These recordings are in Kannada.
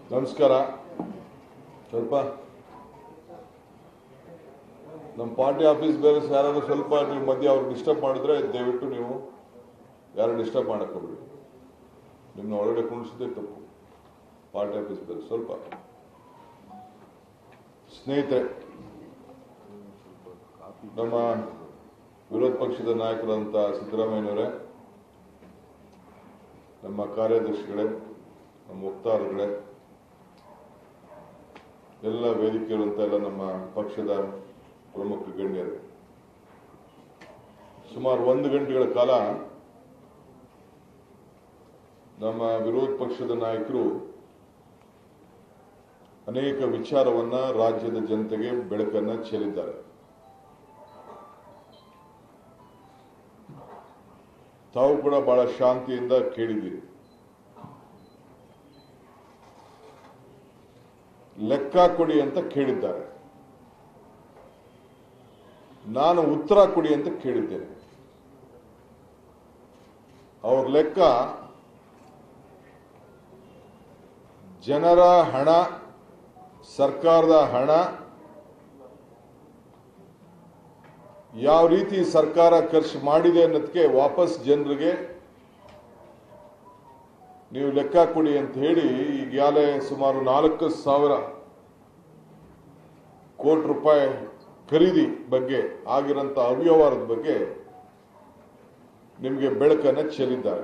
ನಮಸ್ಕಾರ ಸ್ವಲ್ಪ ನಮ್ಮ ಪಾರ್ಟಿ ಆಫೀಸ್ ಬೇರೆ ಯಾರಾದ್ರೂ ಸ್ವಲ್ಪ ನೀವು ಮಧ್ಯೆ ಅವ್ರಿಗೆ ಡಿಸ್ಟರ್ಬ್ ಮಾಡಿದ್ರೆ ದಯವಿಟ್ಟು ನೀವು ಯಾರು ಡಿಸ್ಟರ್ಬ್ ಮಾಡಕ್ ಹೋಗ್ಬೇಡಿ ನಿಮ್ಮನ್ನ ಒಳಗಡೆ ಕುಣಿಸಿದ್ರೆ ತಪ್ಪು ಪಾರ್ಟಿ ಆಫೀಸ್ ಬೇರೆ ಸ್ವಲ್ಪ ಸ್ನೇಹಿತರೆ ನಮ್ಮ ವಿರೋಧ ಪಕ್ಷದ ನಾಯಕರಾದಂಥ ಸಿದ್ದರಾಮಯ್ಯನವರೇ ನಮ್ಮ ಕಾರ್ಯದರ್ಶಿಗಳೇ ನಮ್ಮ ವಕ್ತಾರಗಳೇ ಎಲ್ಲ ವೇದಿಕೆಯಲ್ಲಿರುವಂಥ ಎಲ್ಲ ನಮ್ಮ ಪಕ್ಷದ ಪ್ರಮುಖ ಗಣ್ಯರು ಸುಮಾರು ಒಂದು ಗಂಟೆಗಳ ಕಾಲ ನಮ್ಮ ವಿರೋಧ ಪಕ್ಷದ ನಾಯಕರು ಅನೇಕ ವಿಚಾರವನ್ನ ರಾಜ್ಯದ ಜನತೆಗೆ ಬೆಳಕನ್ನ ಚೆಲ್ಲಿದ್ದಾರೆ ತಾವು ಕೂಡ ಬಹಳ ಶಾಂತಿಯಿಂದ ಕೇಳಿದ್ದೀರಿ ಲೆಕ್ಕ ಕೊಡಿ ಅಂತ ಕೇಳಿದ್ದಾರೆ ನಾನು ಉತ್ತರ ಕೊಡಿ ಅಂತ ಕೇಳಿದ್ದೇನೆ ಅವ್ರ ಲೆಕ್ಕ ಜನರ ಹಣ ಸರ್ಕಾರದ ಹಣ ಯಾವ ರೀತಿ ಸರ್ಕಾರ ಖರ್ಚು ಮಾಡಿದೆ ಅನ್ನೋದಕ್ಕೆ ವಾಪಸ್ ಜನರಿಗೆ ನೀವು ಲೆಕ್ಕ ಕೊಡಿ ಅಂತ ಹೇಳಿ ಈಗಾಗಲೇ ಸುಮಾರು ನಾಲ್ಕು ಸಾವಿರ ಕೋಟಿ ರೂಪಾಯಿ ಖರೀದಿ ಬಗ್ಗೆ ಆಗಿರೋಂಥ ಅವ್ಯವಹಾರದ ಬಗ್ಗೆ ನಿಮಗೆ ಬೆಳಕನ್ನು ಚೆಲ್ಲಿದ್ದಾರೆ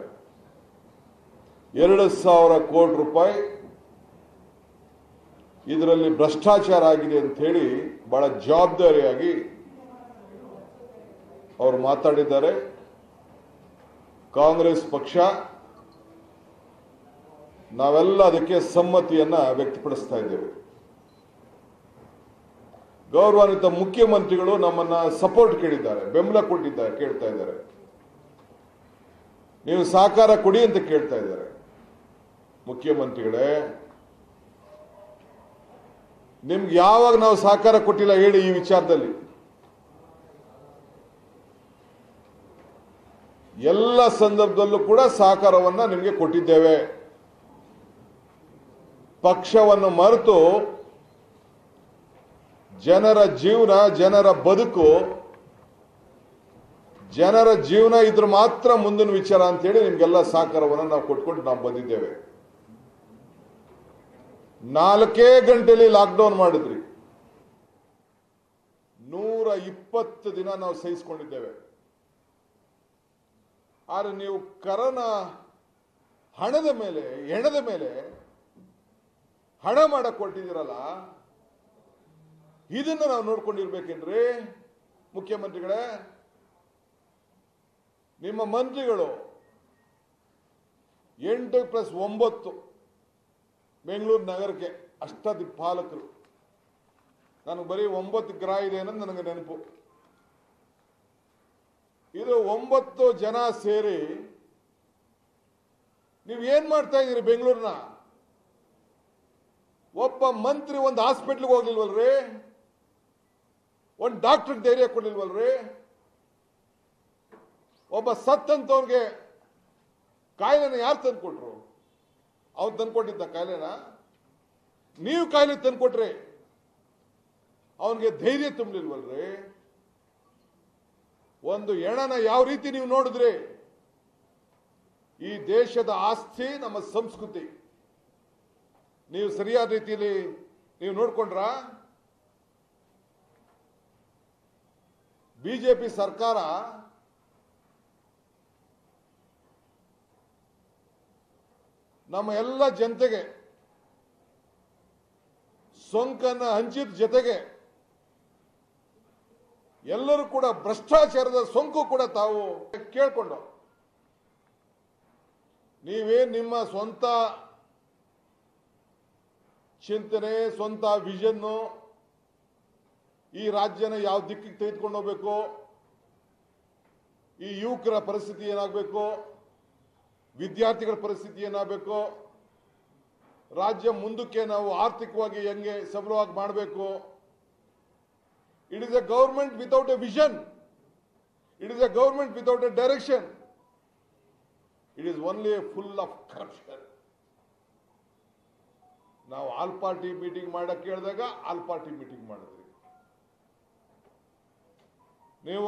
ಎರಡು ಸಾವಿರ ಕೋಟಿ ರೂಪಾಯಿ ಇದರಲ್ಲಿ ಭ್ರಷ್ಟಾಚಾರ ಆಗಿದೆ ಅಂತ ಹೇಳಿ ಬಹಳ ಜವಾಬ್ದಾರಿಯಾಗಿ ಅವರು ಮಾತಾಡಿದ್ದಾರೆ ಕಾಂಗ್ರೆಸ್ ಪಕ್ಷ ನಾವೆಲ್ಲ ಅದಕ್ಕೆ ಸಮ್ಮತಿಯನ್ನ ವ್ಯಕ್ತಪಡಿಸ್ತಾ ಇದ್ದೇವೆ ಗೌರವಾನ್ವಿತ ಮುಖ್ಯಮಂತ್ರಿಗಳು ನಮ್ಮನ್ನ ಸಪೋರ್ಟ್ ಕೇಳಿದ್ದಾರೆ ಬೆಂಬಲ ಕೊಟ್ಟಿದ್ದಾರೆ ಕೇಳ್ತಾ ಇದ್ದಾರೆ ನೀವು ಸಹಕಾರ ಕೊಡಿ ಅಂತ ಕೇಳ್ತಾ ಇದ್ದಾರೆ ಮುಖ್ಯಮಂತ್ರಿಗಳೇ ನಿಮ್ಗೆ ಯಾವಾಗ ನಾವು ಸಹಕಾರ ಕೊಟ್ಟಿಲ್ಲ ಹೇಳಿ ಈ ವಿಚಾರದಲ್ಲಿ ಎಲ್ಲ ಸಂದರ್ಭದಲ್ಲೂ ಕೂಡ ಸಹಕಾರವನ್ನ ನಿಮಗೆ ಕೊಟ್ಟಿದ್ದೇವೆ ಪಕ್ಷವನ್ನು ಮರೆತು ಜನರ ಜೀವನ ಜನರ ಬದುಕು ಜನರ ಜೀವನ ಇದ್ರ ಮಾತ್ರ ಮುಂದಿನ ವಿಚಾರ ಅಂತ ಹೇಳಿ ನಿಮ್ಗೆಲ್ಲ ಸಹಕಾರವನ್ನು ನಾವು ಕೊಟ್ಕೊಂಡು ನಾವು ಬಂದಿದ್ದೇವೆ ನಾಲ್ಕೇ ಗಂಟೆಲಿ ಲಾಕ್ಡೌನ್ ಮಾಡಿದ್ರಿ ನೂರ ಇಪ್ಪತ್ತು ದಿನ ನಾವು ಸಹಿಸಿಕೊಂಡಿದ್ದೇವೆ ಆದ್ರೆ ನೀವು ಕರೋನಾ ಹಣದ ಮೇಲೆ ಹೆಣದ ಮೇಲೆ ಹಣ ಮಾಡಕ್ ಕೊಟ್ಟಿದ್ದೀರಲ್ಲ ಇದನ್ನ ನಾವು ನೋಡ್ಕೊಂಡಿರ್ಬೇಕೇನ್ರಿ ಮುಖ್ಯಮಂತ್ರಿಗಳೇ ನಿಮ್ಮ ಮಂತ್ರಿಗಳು ಎಂಟು ಪ್ಲಸ್ ಒಂಬತ್ತು ಬೆಂಗಳೂರು ನಗರಕ್ಕೆ ಅಷ್ಟದಿಕ್ಪಾಲಕರು ನನಗೆ ಬರೀ ಒಂಬತ್ತು ಗ್ರಹ ಇದೆ ಅನ್ನೋದು ನನಗೆ ನೆನಪು ಇದು ಒಂಬತ್ತು ಜನ ಸೇರಿ ನೀವು ಏನ್ ಮಾಡ್ತಾ ಇದ್ದೀರಿ ಬೆಂಗಳೂರಿನ ಒಬ್ಬ ಮಂತ್ರಿ ಒಂದು ಹಾಸ್ಪಿಟ್ಲ್ಗೆ ಹೋಗ್ಲಿಲ್ವಲ್ರಿ ಒಂದು ಡಾಕ್ಟರ್ ಧೈರ್ಯ ಕೊಡ್ಲಿಲ್ವಲ್ರಿ ಒಬ್ಬ ಸತ್ತಂತವ್ರಿಗೆ ಕಾಯಿಲೆನ ಯಾರು ತಂದ್ಕೊಟ್ರು ಅವ್ನು ತಂದ್ಕೊಟ್ಟಿದ್ದ ಕಾಯಿಲೆನ ನೀವು ಕಾಯಿಲೆ ತಂದ್ಕೊಟ್ರಿ ಅವನಿಗೆ ಧೈರ್ಯ ತುಂಬಲಿಲ್ವಲ್ರಿ ಒಂದು ಎಣನ ಯಾವ ರೀತಿ ನೀವು ನೋಡಿದ್ರಿ ಈ ದೇಶದ ಆಸ್ತಿ ನಮ್ಮ ಸಂಸ್ಕೃತಿ ನೀವು ಸರಿಯಾದ ರೀತಿಯಲ್ಲಿ ನೀವು ನೋಡ್ಕೊಂಡ್ರ ಬಿಜೆಪಿ ಸರ್ಕಾರ ನಮ್ಮ ಎಲ್ಲ ಜನತೆಗೆ ಸೋಂಕನ್ನು ಹಂಚಿದ ಜೊತೆಗೆ ಎಲ್ಲರೂ ಕೂಡ ಭ್ರಷ್ಟಾಚಾರದ ಸೋಂಕು ಕೂಡ ತಾವು ಕೇಳ್ಕೊಂಡು ನೀವೇ ನಿಮ್ಮ ಸ್ವಂತ ಚಿಂತನೆ ಸ್ವಂತ ವಿಷನ್ನು ಈ ರಾಜ್ಯನ ಯಾವ ದಿಕ್ಕಿಗೆ ತೆಗೆದುಕೊಂಡು ಹೋಗ್ಬೇಕು ಈ ಯುವಕರ ಪರಿಸ್ಥಿತಿ ಏನಾಗಬೇಕು ವಿದ್ಯಾರ್ಥಿಗಳ ಪರಿಸ್ಥಿತಿ ಏನಾಗಬೇಕು ರಾಜ್ಯ ಮುಂದಕ್ಕೆ ನಾವು ಆರ್ಥಿಕವಾಗಿ ಹೆಂಗೆ ಸಬಲವಾಗಿ ಮಾಡಬೇಕು it is a government without a vision it is a government without a direction it is only full of corruption ನಾವು ಆಲ್ ಪಾರ್ಟಿ ಮೀಟಿಂಗ್ ಮಾಡಕ್ ಕೇಳಿದಾಗ ಆಲ್ ಪಾರ್ಟಿ ಮೀಟಿಂಗ್ ಮಾಡಿದ್ರಿ ನೀವು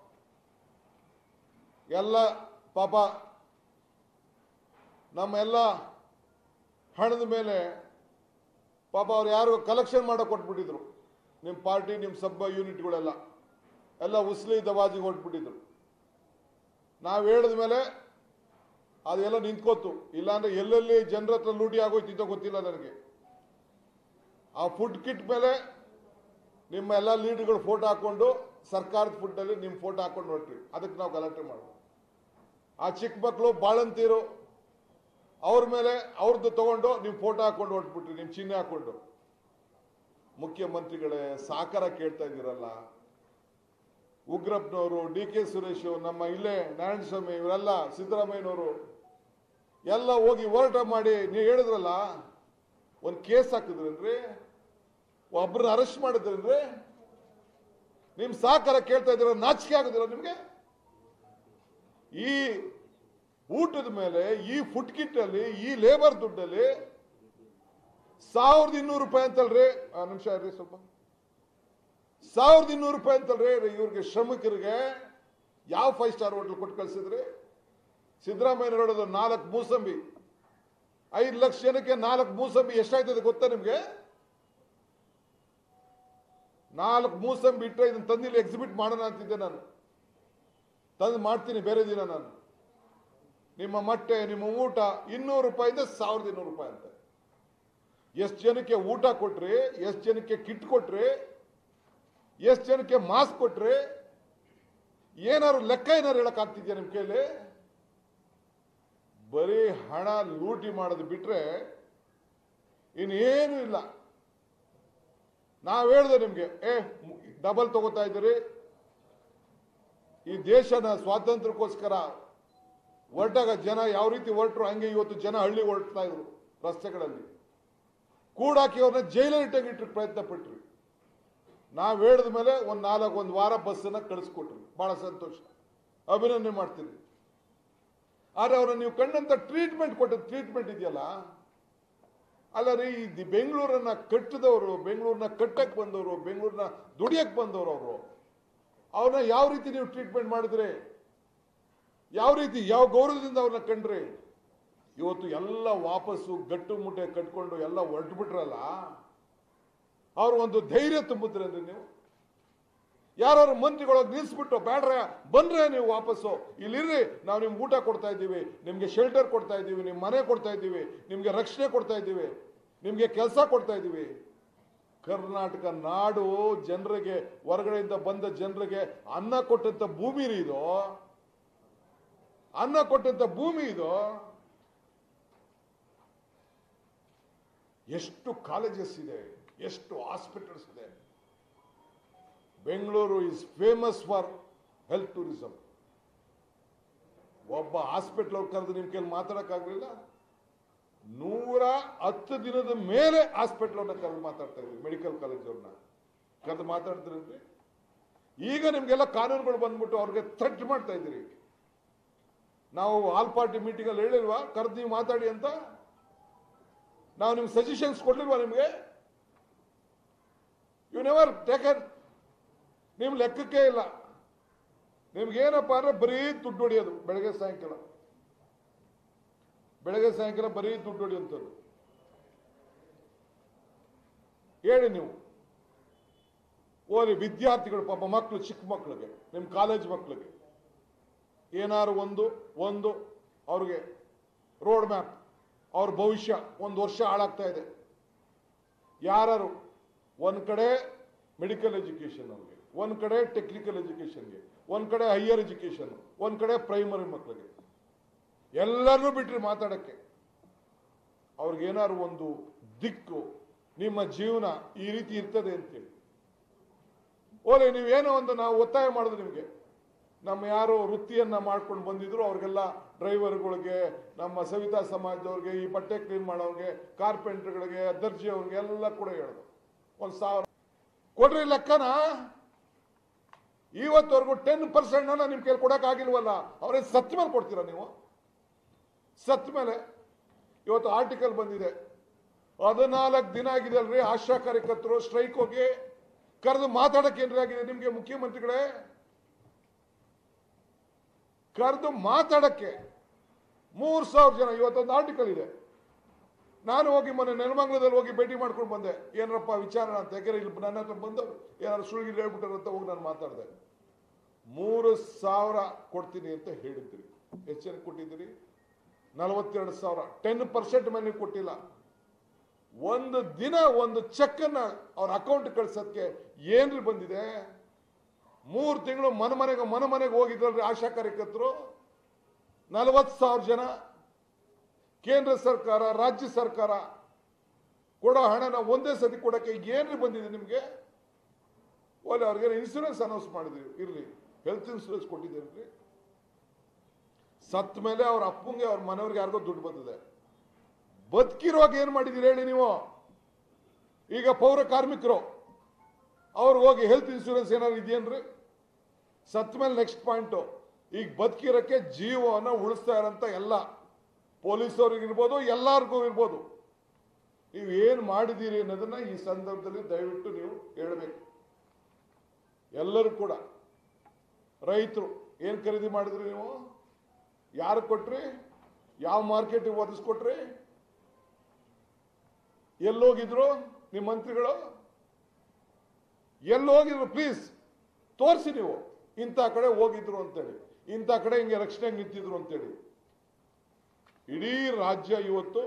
ಎಲ್ಲ ಪಾಪ ನಮ್ಮ ಎಲ್ಲ ಹಣದ ಮೇಲೆ ಪಾಪ ಅವ್ರು ಯಾರು ಕಲೆಕ್ಷನ್ ಮಾಡಕ್ ಕೊಟ್ಬಿಟ್ಟಿದ್ರು ನಿಮ್ಮ ಪಾರ್ಟಿ ನಿಮ್ಮ ಸಬ್ ಯೂನಿಟ್ಗಳೆಲ್ಲ ಎಲ್ಲ ಉಸ್ಲಿ ದವಾಜಿಗೆ ಹೊಟ್ಬಿಟ್ಟಿದ್ರು ನಾವು ಹೇಳಿದ ಮೇಲೆ ಅದೆಲ್ಲ ನಿಂತ್ಕೋತು ಇಲ್ಲಾಂದ್ರೆ ಎಲ್ಲೆಲ್ಲಿ ಜನರ ಹತ್ರ ಲೂಟಿ ಆಗೋಯ್ತಿದ್ದೋ ಗೊತ್ತಿಲ್ಲ ನನಗೆ ಆ ಫುಡ್ ಕಿಟ್ ಮೇಲೆ ನಿಮ್ಮ ಎಲ್ಲ ಲೀಡ್ಗಳು ಫೋಟೋ ಹಾಕೊಂಡು ಸರ್ಕಾರದ ಫುಡ್ಡಲ್ಲಿ ನಿಮ್ಮ ಫೋಟೋ ಹಾಕೊಂಡು ಹೊರಟ್ರಿ ಅದಕ್ಕೆ ನಾವು ಗಲಾಟೆ ಮಾಡೋದು ಆ ಚಿಕ್ಕ ಮಕ್ಕಳು ಬಾಳಂತೀರು ಅವ್ರ ಮೇಲೆ ಅವ್ರದ್ದು ತಗೊಂಡು ನೀವು ಫೋಟೋ ಹಾಕೊಂಡು ಹೊರಟ್ಬಿಟ್ರಿ ನಿಮ್ಮ ಚಿಹ್ನೆ ಹಾಕೊಂಡು ಮುಖ್ಯಮಂತ್ರಿಗಳೇ ಸಾಕಾರ ಕೇಳ್ತಾ ಇದ್ದೀರಲ್ಲ ಉಗ್ರಪ್ಪನವರು ಡಿ ಕೆ ಸುರೇಶ್ ನಮ್ಮ ಇಲ್ಲೇ ನಾರಾಯಣ ಸ್ವಾಮಿ ಇವರೆಲ್ಲ ಸಿದ್ದರಾಮಯ್ಯನವರು ಎಲ್ಲ ಹೋಗಿ ಹೋರಾಟ ಮಾಡಿ ನೀವು ಹೇಳಿದ್ರಲ್ಲ ಒಂದು ಕೇಸ್ ಹಾಕಿದ್ರೇನ್ರಿ ಒಬ್ಬರನ್ನ ಅರೆಸ್ಟ್ ಮಾಡಿದ್ರೇನ್ರಿ ನಿಮ್ ಸಾಕಾರ ಕೇಳ್ತಾ ಇದ್ದೀರ ನಾಚಿಕೆ ಆಗುದಿಲ್ಲ ನಿಮ್ಗೆ ಈ ಊಟದ ಮೇಲೆ ಈ ಫುಡ್ ಕಿಟ್ ಅಲ್ಲಿ ಈ ಲೇಬರ್ ದುಡ್ಡಲ್ಲಿ ಸಾವಿರದ ಇನ್ನೂರು ರೂಪಾಯಿ ಅಂತಲ್ರಿ ಆ ನಿಮಿಷ ಇರ್ರಿ ಸ್ವಲ್ಪ ಸಾವಿರದ ಇನ್ನೂರು ರೂಪಾಯಿ ಅಂತಲ್ರಿ ಇವ್ರಿಗೆ ಶ್ರಮಿಕರಿಗೆ ಯಾವ ಫೈವ್ ಸ್ಟಾರ್ ಹೋಟೆಲ್ ಕೊಟ್ಟು ಕಳ್ಸಿದ್ರಿ ಸಿದ್ದರಾಮಯ್ಯ ನೋಡೋದು ನಾಲ್ಕು ಮೂಸಂಬಿ ಐದು ಲಕ್ಷ ಜನಕ್ಕೆ ನಾಲ್ಕು ಮೂಸಂಬಿ ಎಷ್ಟಾಯ್ತದೆ ಗೊತ್ತಾ ನಿಮ್ಗೆ ನಾಲ್ಕು ಮೂಸಂಬಿ ಇಟ್ಟರೆ ಇದನ್ನ ತಂದಿಲ್ಲಿ ಎಕ್ಸಿಬಿಟ್ ಮಾಡೋಣ ಅಂತಿದ್ದೆ ನಾನು ತಂದು ಮಾಡ್ತೀನಿ ಬೇರೆ ದಿನ ನಾನು ನಿಮ್ಮ ಮೊಟ್ಟೆ ನಿಮ್ಮ ಊಟ ಇನ್ನೂರು ರೂಪಾಯಿಂದ ಸಾವಿರದ ಇನ್ನೂರು ರೂಪಾಯಿ ಅಂತ ಎಷ್ಟು ಜನಕ್ಕೆ ಊಟ ಕೊಟ್ರಿ ಎಷ್ಟು ಜನಕ್ಕೆ ಕಿಟ್ ಕೊಟ್ರಿ ಎಷ್ಟು ಜನಕ್ಕೆ ಮಾಸ್ಕ್ ಕೊಟ್ರಿ ಏನಾದ್ರು ಲೆಕ್ಕ ಏನಾರು ಹೇಳಕ್ ಆಗ್ತಿದ್ಯಾ ನಿಮ್ ಕೈಲಿ ಬರೀ ಹಣ ಲೂಟಿ ಮಾಡೋದು ಬಿಟ್ರೆ ಇನ್ನೇನು ಇಲ್ಲ ನಾವ್ ಹೇಳ್ದೆ ನಿಮ್ಗೆ ಏ ಡಬಲ್ ತಗೋತಾ ಇದ್ದೀರಿ ಈ ದೇಶನ ಸ್ವಾತಂತ್ರ್ಯಕ್ಕೋಸ್ಕರ ಹೊರಟಾಗ ಜನ ಯಾವ ರೀತಿ ಹೊರಟರು ಹಂಗೆ ಇವತ್ತು ಜನ ಹಳ್ಳಿ ಹೊರಡ್ತಾ ಇದ್ರು ರಸ್ತೆಗಳಲ್ಲಿ ಕೂಡಾಕಿ ಅವ್ರನ್ನ ಜೈಲಲ್ಲಿ ಇಟ್ಟಂಗಿಟ್ರು ಪ್ರಯತ್ನ ಪಟ್ರಿ ನಾವ್ ಹೇಳಿದ ಮೇಲೆ ಒಂದ್ ನಾಲ್ಕು ಒಂದು ವಾರ ಬಸ್ಸನ್ನ ಕಳಿಸ್ಕೊಟ್ರಿ ಬಹಳ ಸಂತೋಷ ಅಭಿನಂದನೆ ಮಾಡ್ತೀನಿ ಆದ್ರೆ ಅವ್ರನ್ನ ನೀವು ಕಂಡಂತ ಟ್ರೀಟ್ಮೆಂಟ್ ಕೊಟ್ಟ ಟ್ರೀಟ್ಮೆಂಟ್ ಇದೆಯಲ್ಲ ಅಲ್ಲ ರೀ ಈ ಬೆಂಗಳೂರನ್ನ ಕಟ್ಟಿದವರು ಬೆಂಗಳೂರನ್ನ ಕಟ್ಟಕ್ ಬಂದವರು ಬೆಂಗಳೂರನ್ನ ದುಡಿಯಕ್ ಬಂದವರು ಅವರು ಅವ್ರನ್ನ ಯಾವ ರೀತಿ ನೀವು ಟ್ರೀಟ್ಮೆಂಟ್ ಮಾಡಿದ್ರಿ ಯಾವ ರೀತಿ ಯಾವ ಗೌರವದಿಂದ ಅವ್ರನ್ನ ಕಂಡ್ರಿ ಇವತ್ತು ಎಲ್ಲ ವಾಪಸ್ಸು ಗಟ್ಟು ಮುಟ್ಟೆ ಕಟ್ಕೊಂಡು ಎಲ್ಲ ಹೊರಟು ಬಿಟ್ರಲ್ಲ ಅವ್ರು ಒಂದು ಧೈರ್ಯ ತುಂಬುತ್ತೀರಂದ್ರೆ ನೀವು ಯಾರು ಮಂತ್ರಿಗಳಾಗಿ ನಿಲ್ಸ್ಬಿಟ್ಟು ಬೇಡ್ರೆ ಬಂದ್ರೆ ನೀವು ವಾಪಸ್ಸು ಇಲ್ಲಿರ್ರಿ ನಾವು ನಿಮ್ಗೆ ಊಟ ಕೊಡ್ತಾ ಇದ್ದೀವಿ ನಿಮ್ಗೆ ಶೆಲ್ಟರ್ ಕೊಡ್ತಾ ಇದ್ದೀವಿ ನಿಮ್ ಮನೆ ಕೊಡ್ತಾ ಇದ್ದೀವಿ ನಿಮ್ಗೆ ರಕ್ಷಣೆ ಕೊಡ್ತಾ ಇದ್ದೀವಿ ನಿಮ್ಗೆ ಕೆಲಸ ಕೊಡ್ತಾ ಇದ್ದೀವಿ ಕರ್ನಾಟಕ ನಾಡು ಜನರಿಗೆ ಹೊರಗಡೆಯಿಂದ ಬಂದ ಜನರಿಗೆ ಅನ್ನ ಕೊಟ್ಟಂತ ಭೂಮಿ ರೀ ಇದು ಅನ್ನ ಕೊಟ್ಟಂತ ಭೂಮಿ ಇದು ಎಷ್ಟು ಕಾಲೇಜಸ್ ಇದೆ ಎಷ್ಟು ಹಾಸ್ಪಿಟಲ್ಸ್ ಇದೆ Bengaluru is famous for health tourism ಒಬ್ಬ ಹಾಸ್ಪಿಟಲ್ ಅವ್ರು ಕರೆದು ನಿಮ್ ಕೈಲಿ ಮಾತಾಡಕ್ಕಾಗ್ಲಿಲ್ಲ ನೂರ ಹತ್ತು ದಿನದ ಮೇಲೆ ಹಾಸ್ಪಿಟಲ್ ಅವ್ರನ್ನ ಕರೆದು ಮಾತಾಡ್ತಾ ಇದ್ವಿ ಮೆಡಿಕಲ್ ಕಾಲೇಜ್ ಅವ್ರನ್ನ ಕರೆದು ಮಾತಾಡ್ತಿರಂದ್ರೆ ಈಗ ನಿಮ್ಗೆಲ್ಲ ಕಾನೂನುಗಳು ಬಂದ್ಬಿಟ್ಟು ಅವ್ರಿಗೆ ಥ್ರೆಟ್ ಮಾಡ್ತಾ ಇದ್ದೀರಿ ನಾವು ಆಲ್ ಪಾರ್ಟಿ ಮೀಟಿಂಗ್ ಅಲ್ಲಿ ಹೇಳಿಲ್ವಾ ಕರೆದು ನೀವು ಮಾತಾಡಿ ಅಂತ ನಾವು ನಿಮ್ಗೆ ಸಜೆಷನ್ಸ್ ಕೊಡ್ಲಿಲ್ವಾ ನಿಮ್ಗೆ ಯು ನೆವರ್ ಟೇಕನ್ ನಿಮ್ ಲೆಕ್ಕಕ್ಕೆ ಇಲ್ಲ ನಿಮ್ಗೇನಪ್ಪ ಅಂದ್ರೆ ಬರೀ ದುಡ್ಡು ಹೊಡಿಯೋದು ಬೆಳಗ್ಗೆ ಸಾಯಂಕಾಲ ಬೆಳಗ್ಗೆ ಸಾಯಂಕಾಲ ಬರೀ ದುಡ್ಡು ಹೊಡಿಯುವಂಥದ್ದು ಹೇಳಿ ನೀವು ಓರಿ ವಿದ್ಯಾರ್ಥಿಗಳು ಪಾಪ ಮಕ್ಕಳು ಚಿಕ್ಕ ಮಕ್ಕಳಿಗೆ ನಿಮ್ಮ ಕಾಲೇಜ್ ಮಕ್ಕಳಿಗೆ ಏನಾರು ಒಂದು ಒಂದು ಅವ್ರಿಗೆ ರೋಡ್ ಮ್ಯಾಪ್ ಅವ್ರ ಭವಿಷ್ಯ ಒಂದು ವರ್ಷ ಹಾಳಾಗ್ತಾ ಇದೆ ಯಾರು ಒಂದ್ ಕಡೆ ಮೆಡಿಕಲ್ ಎಜುಕೇಶನ್ ಅವ್ರಿಗೆ ಒಂದ್ ಕಡೆ ಟೆಕ್ನಿಕಲ್ ಎಜುಕೇಶನ್ಗೆ ಒಂದ್ ಕಡೆ ಹೈಯರ್ ಎಜುಕೇಶನ್ ಒಂದ್ ಕಡೆ ಪ್ರೈಮರಿ ಮಕ್ಕಳಿಗೆ ಎಲ್ಲರನ್ನೂ ಬಿಟ್ರಿ ಮಾತಾಡಕ್ಕೆ ಅವ್ರಿಗೇನಾದ್ರು ಒಂದು ದಿಕ್ಕು ನಿಮ್ಮ ಜೀವನ ಈ ರೀತಿ ಇರ್ತದೆ ಅಂತೇಳಿ ಓಲೆ ನೀವೇನೋ ಒಂದು ನಾವು ಒತ್ತಾಯ ಮಾಡೋದು ನಿಮಗೆ ನಮ್ಮ ಯಾರು ವೃತ್ತಿಯನ್ನ ಮಾಡ್ಕೊಂಡು ಬಂದಿದ್ರು ಅವ್ರಿಗೆಲ್ಲ ಡ್ರೈವರ್ಗಳಿಗೆ ನಮ್ಮ ಸವಿತಾ ಸಮಾಜದವ್ರಿಗೆ ಈ ಬಟ್ಟೆ ಕ್ಲೀನ್ ಮಾಡೋರಿಗೆ ಕಾರ್ಪೆಂಟರ್ಗಳಿಗೆ ದರ್ಜಿ ಅವ್ರಿಗೆ ಎಲ್ಲ ಕೂಡ ಹೇಳೋದು ಒಂದ್ ಸಾವಿರ ಕೊಡ್ರಿ ಲೆಕ್ಕನ ಇವತ್ತವರೆಗೂ ಟೆನ್ ಪರ್ಸೆಂಟ್ ನಿಮ್ ಕೈಲಿ ಕೊಡಕ್ ಆಗಿಲ್ವಲ್ಲ ಅವ್ರೇ ಸತ್ ಮೇಲೆ ಕೊಡ್ತೀರಾ ನೀವು ಸತ್ ಮೇಲೆ ಇವತ್ತು ಆರ್ಟಿಕಲ್ ಬಂದಿದೆ ಹದಿನಾಲ್ಕು ದಿನ ಆಗಿದೆ ಅಲ್ರಿ ಆಶಾ ಕಾರ್ಯಕರ್ತರು ಸ್ಟ್ರೈಕ್ ಹೋಗಿ ಕರೆದು ಮಾತಾಡಕ್ಕೆ ಏನ್ರಿ ಆಗಿದೆ ನಿಮ್ಗೆ ಮುಖ್ಯಮಂತ್ರಿಗಳೇ ಕರೆದು ಮಾತಾಡಕ್ಕೆ ಮೂರ್ ಸಾವಿರ ಜನ ಇವತ್ತೊಂದು ಆರ್ಟಿಕಲ್ ಇದೆ ನಾನು ಹೋಗಿ ಮೊನ್ನೆ ನೆಲಮಂಗಲದಲ್ಲಿ ಹೋಗಿ ಭೇಟಿ ಮಾಡ್ಕೊಂಡು ಬಂದೆ ಏನರಪ್ಪ ವಿಚಾರ ಅಂತ ಯಾಕೆಂದ್ರೆ ಇಲ್ಲಿ ನನ್ನ ಹತ್ರ ಬಂದು ಏನಾದ್ರು ಸುಳ್ಗಿಲ್ ಹೇಳ್ಬಿಟ್ಟಾರ ಅಂತ ಹೋಗಿ ನಾನು ಮಾತಾಡಿದೆ ಮೂರು ಸಾವಿರ ಕೊಡ್ತೀನಿ ಅಂತ ಹೇಳಿದ್ರಿ ಎಷ್ಟು ಜನ ಕೊಟ್ಟಿದ್ದೀರಿ ನಲವತ್ತೆರಡು ಸಾವಿರ ಟೆನ್ ಪರ್ಸೆಂಟ್ ಮೇಲೆ ನೀವು ಕೊಟ್ಟಿಲ್ಲ ಒಂದು ದಿನ ಒಂದು ಚೆಕ್ ಅನ್ನ ಅವ್ರ ಅಕೌಂಟ್ ಕಳ್ಸೋದಕ್ಕೆ ಏನ್ರಿ ಬಂದಿದೆ ಮೂರು ತಿಂಗಳು ಮನೆ ಮನೆಗೆ ಮನೆ ಮನೆಗೆ ಹೋಗಿದ್ರಲ್ರಿ ಆಶಾ ಕಾರ್ಯಕರ್ತರು ನಲವತ್ತು ಸಾವಿರ ಜನ ಕೇಂದ್ರ ಸರ್ಕಾರ ರಾಜ್ಯ ಸರ್ಕಾರ ಕೊಡೋ ಹಣನ ಒಂದೇ ಸತಿ ಕೊಡಕ್ಕೆ ಏನ್ರಿ ಬಂದಿದೆ ನಿಮಗೆ ಒಳ್ಳೆ ಅವ್ರಿಗೆ ಇನ್ಸೂರೆನ್ಸ್ ಅನೌನ್ಸ್ ಮಾಡಿದ್ರಿ ಇರ್ಲಿ ಹೆಲ್ತ್ ಇನ್ಸೂರೆನ್ಸ್ ಕೊಟ್ಟಿದ್ದೀರಿ ಸತ್ ಮೇಲೆ ಅವ್ರ ಅಪ್ಪಂಗೆ ಅವ್ರ ಮನೆಯವ್ರಿಗೆ ಯಾರಿಗೋ ದುಡ್ಡು ಬಂದಿದೆ ಬದುಕಿರುವಾಗ ಏನ್ ಮಾಡಿದಿರಿ ಹೇಳಿ ನೀವು ಈಗ ಪೌರ ಕಾರ್ಮಿಕರು ಅವ್ರು ಹೋಗಿ ಹೆಲ್ತ್ ಇನ್ಸೂರೆನ್ಸ್ ಏನಾದ್ರು ಇದೆಯೇನ್ರಿ ಸತ್ ಮೇಲೆ ನೆಕ್ಸ್ಟ್ ಪಾಯಿಂಟ್ ಈಗ ಬದುಕಿರಕ್ಕೆ ಜೀವನ ಉಳಿಸ್ತಾ ಇರೋಂಥ ಎಲ್ಲ ಪೊಲೀಸವ್ರಿಗೆ ಇರ್ಬೋದು ಎಲ್ಲಾರ್ಗೂ ಇರ್ಬೋದು ನೀವು ಏನ್ ಮಾಡಿದ್ದೀರಿ ಅನ್ನೋದನ್ನ ಈ ಸಂದರ್ಭದಲ್ಲಿ ದಯವಿಟ್ಟು ನೀವು ಹೇಳಬೇಕು ಎಲ್ಲರೂ ಕೂಡ ರೈತರು ಏನ್ ಖರೀದಿ ಮಾಡಿದ್ರಿ ನೀವು ಯಾರು ಕೊಟ್ರಿ ಯಾವ ಮಾರ್ಕೆಟಿಗೆ ಒದಗಿಸ್ಕೊಟ್ರಿ ಎಲ್ಲೋಗಿದ್ರು ನಿಮ್ಮ ಮಂತ್ರಿಗಳು ಎಲ್ಲೋಗಿದ್ರು ಪ್ಲೀಸ್ ತೋರಿಸಿ ನೀವು ಇಂಥ ಕಡೆ ಹೋಗಿದ್ರು ಅಂತೇಳಿ ಇಂಥ ಕಡೆ ಹಿಂಗೆ ರಕ್ಷಣೆಗೆ ನಿಂತಿದ್ರು ಅಂತೇಳಿ ಇಡೀ ರಾಜ್ಯ ಇವತ್ತು